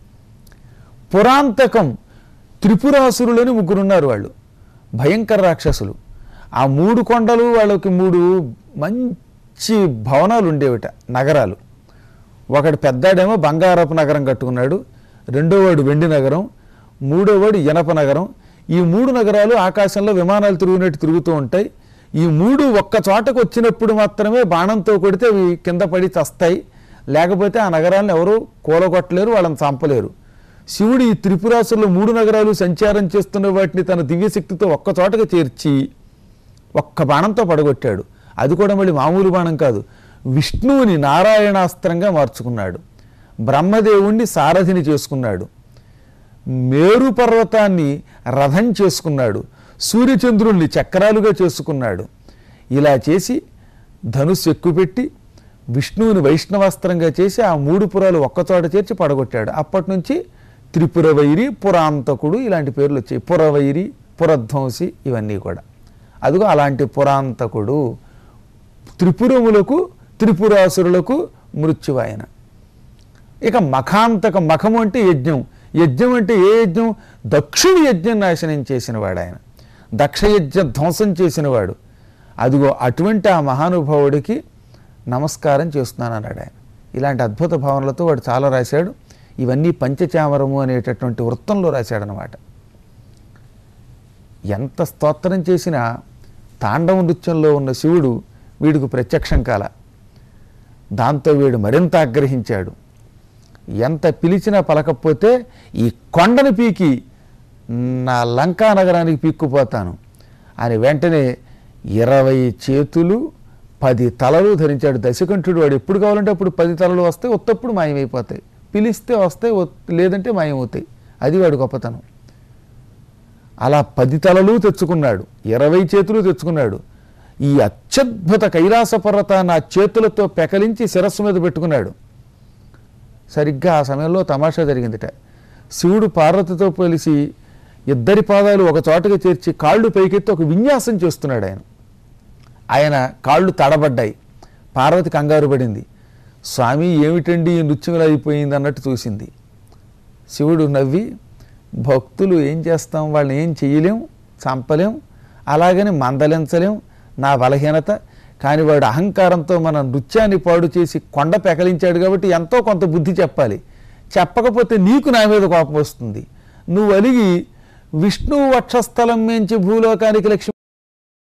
పురాంతకం త్రిపురాసురులని ముగ్గురున్నారు వాళ్ళు భయంకర రాక్షసులు ఆ మూడు కొండలు వాళ్ళకి మూడు మంచి భవనాలు ఉండేవిట నగరాలు ఒకటి పెద్దాడేమో బంగారపు నగరం కట్టుకున్నాడు రెండోవాడు వెండి నగరం మూడోవాడు ఇనప నగరం ఈ మూడు నగరాలు ఆకాశంలో విమానాలు తిరుగునట్టు తిరుగుతూ ఉంటాయి ఈ మూడు ఒక్క చోటకు వచ్చినప్పుడు మాత్రమే బాణంతో కొడితే అవి కింద పడి చస్తాయి లేకపోతే ఆ నగరాలను ఎవరు కూలగొట్టలేరు వాళ్ళని చంపలేరు శివుడు ఈ త్రిపురాసుల్లో మూడు నగరాలు సంచారం చేస్తున్న వాటిని తన దివ్యశక్తితో ఒక్క చోటకు చేర్చి ఒక్క బాణంతో పడగొట్టాడు అది కూడా మళ్ళీ మామూలు బాణం కాదు విష్ణువుని నారాయణాస్త్రంగా మార్చుకున్నాడు బ్రహ్మదేవుణ్ణి సారథిని చేసుకున్నాడు మేరు పర్వతాన్ని రథం చేసుకున్నాడు సూర్యచంద్రుల్ని చక్రాలుగా చేసుకున్నాడు ఇలా చేసి ధనుస్సు ఎక్కుపెట్టి విష్ణువుని వైష్ణవాస్త్రంగా చేసి ఆ మూడు పురాలు ఒక్కచోట చేర్చి పడగొట్టాడు అప్పటి నుంచి త్రిపురవైరి పురాంతకుడు ఇలాంటి పేర్లు వచ్చాయి పురవైరి పురధ్వంసి ఇవన్నీ కూడా అదిగో అలాంటి పురాంతకుడు త్రిపురములకు త్రిపురాసురులకు మృత్యువాయన ఇక మఖాంతకం మఖము అంటే యజ్ఞం యజ్ఞం అంటే ఏ యజ్ఞం దక్షుడి యజ్ఞం నాశనం చేసినవాడు ఆయన దక్షయజ్ఞ ధ్వంసం చేసినవాడు అదిగో అటువంటి ఆ మహానుభావుడికి నమస్కారం చేస్తున్నాను అన్నాడు ఆయన ఇలాంటి అద్భుత భావనలతో వాడు చాలా రాశాడు ఇవన్నీ పంచచామరము అనేటటువంటి వృత్తంలో రాశాడనమాట ఎంత స్తోత్రం చేసినా తాండవ నృత్యంలో ఉన్న శివుడు వీడికి ప్రత్యక్షం కాల దాంతో వీడు మరింత ఆగ్రహించాడు ఎంత పిలిచినా పలకపోతే ఈ కొండని పీకి నా లంకా నగరానికి పీక్కుపోతాను అని వెంటనే ఇరవై చేతులు పది తలలు ధరించాడు దశకంఠుడు వాడు ఎప్పుడు కావాలంటే అప్పుడు పది తలలు వస్తాయి ఒత్తప్పుడు మాయమైపోతాయి పిలిస్తే వస్తాయి ఒత్- లేదంటే మాయమవుతాయి అది వాడు గొప్పతనం అలా పది తలలు తెచ్చుకున్నాడు ఇరవై చేతులు తెచ్చుకున్నాడు ఈ అత్యద్భుత కైలాస పర్వతాన్ని ఆ చేతులతో పెకలించి శిరస్సు మీద పెట్టుకున్నాడు సరిగ్గా ఆ సమయంలో తమాషా జరిగిందిట శివుడు పార్వతితో పోలిసి ఇద్దరి పాదాలు ఒక చోటకి చేర్చి కాళ్ళు పైకెత్తి ఒక విన్యాసం చేస్తున్నాడు ఆయన ఆయన కాళ్ళు తడబడ్డాయి పార్వతి కంగారు పడింది స్వామి ఏమిటండి ఈ నృత్యం ఇలా అయిపోయింది అన్నట్టు చూసింది శివుడు నవ్వి భక్తులు ఏం చేస్తాం వాళ్ళని ఏం చేయలేం చంపలేం అలాగని మందలించలేం నా బలహీనత కానీ వాడు అహంకారంతో మన నృత్యాన్ని పాడు చేసి కొండ పెకలించాడు కాబట్టి ఎంతో కొంత బుద్ధి చెప్పాలి చెప్పకపోతే నీకు నా మీద కోపం వస్తుంది నువ్వు అలిగి విష్ణువు వక్షస్థలం మించి భూలోకానికి లక్ష్మి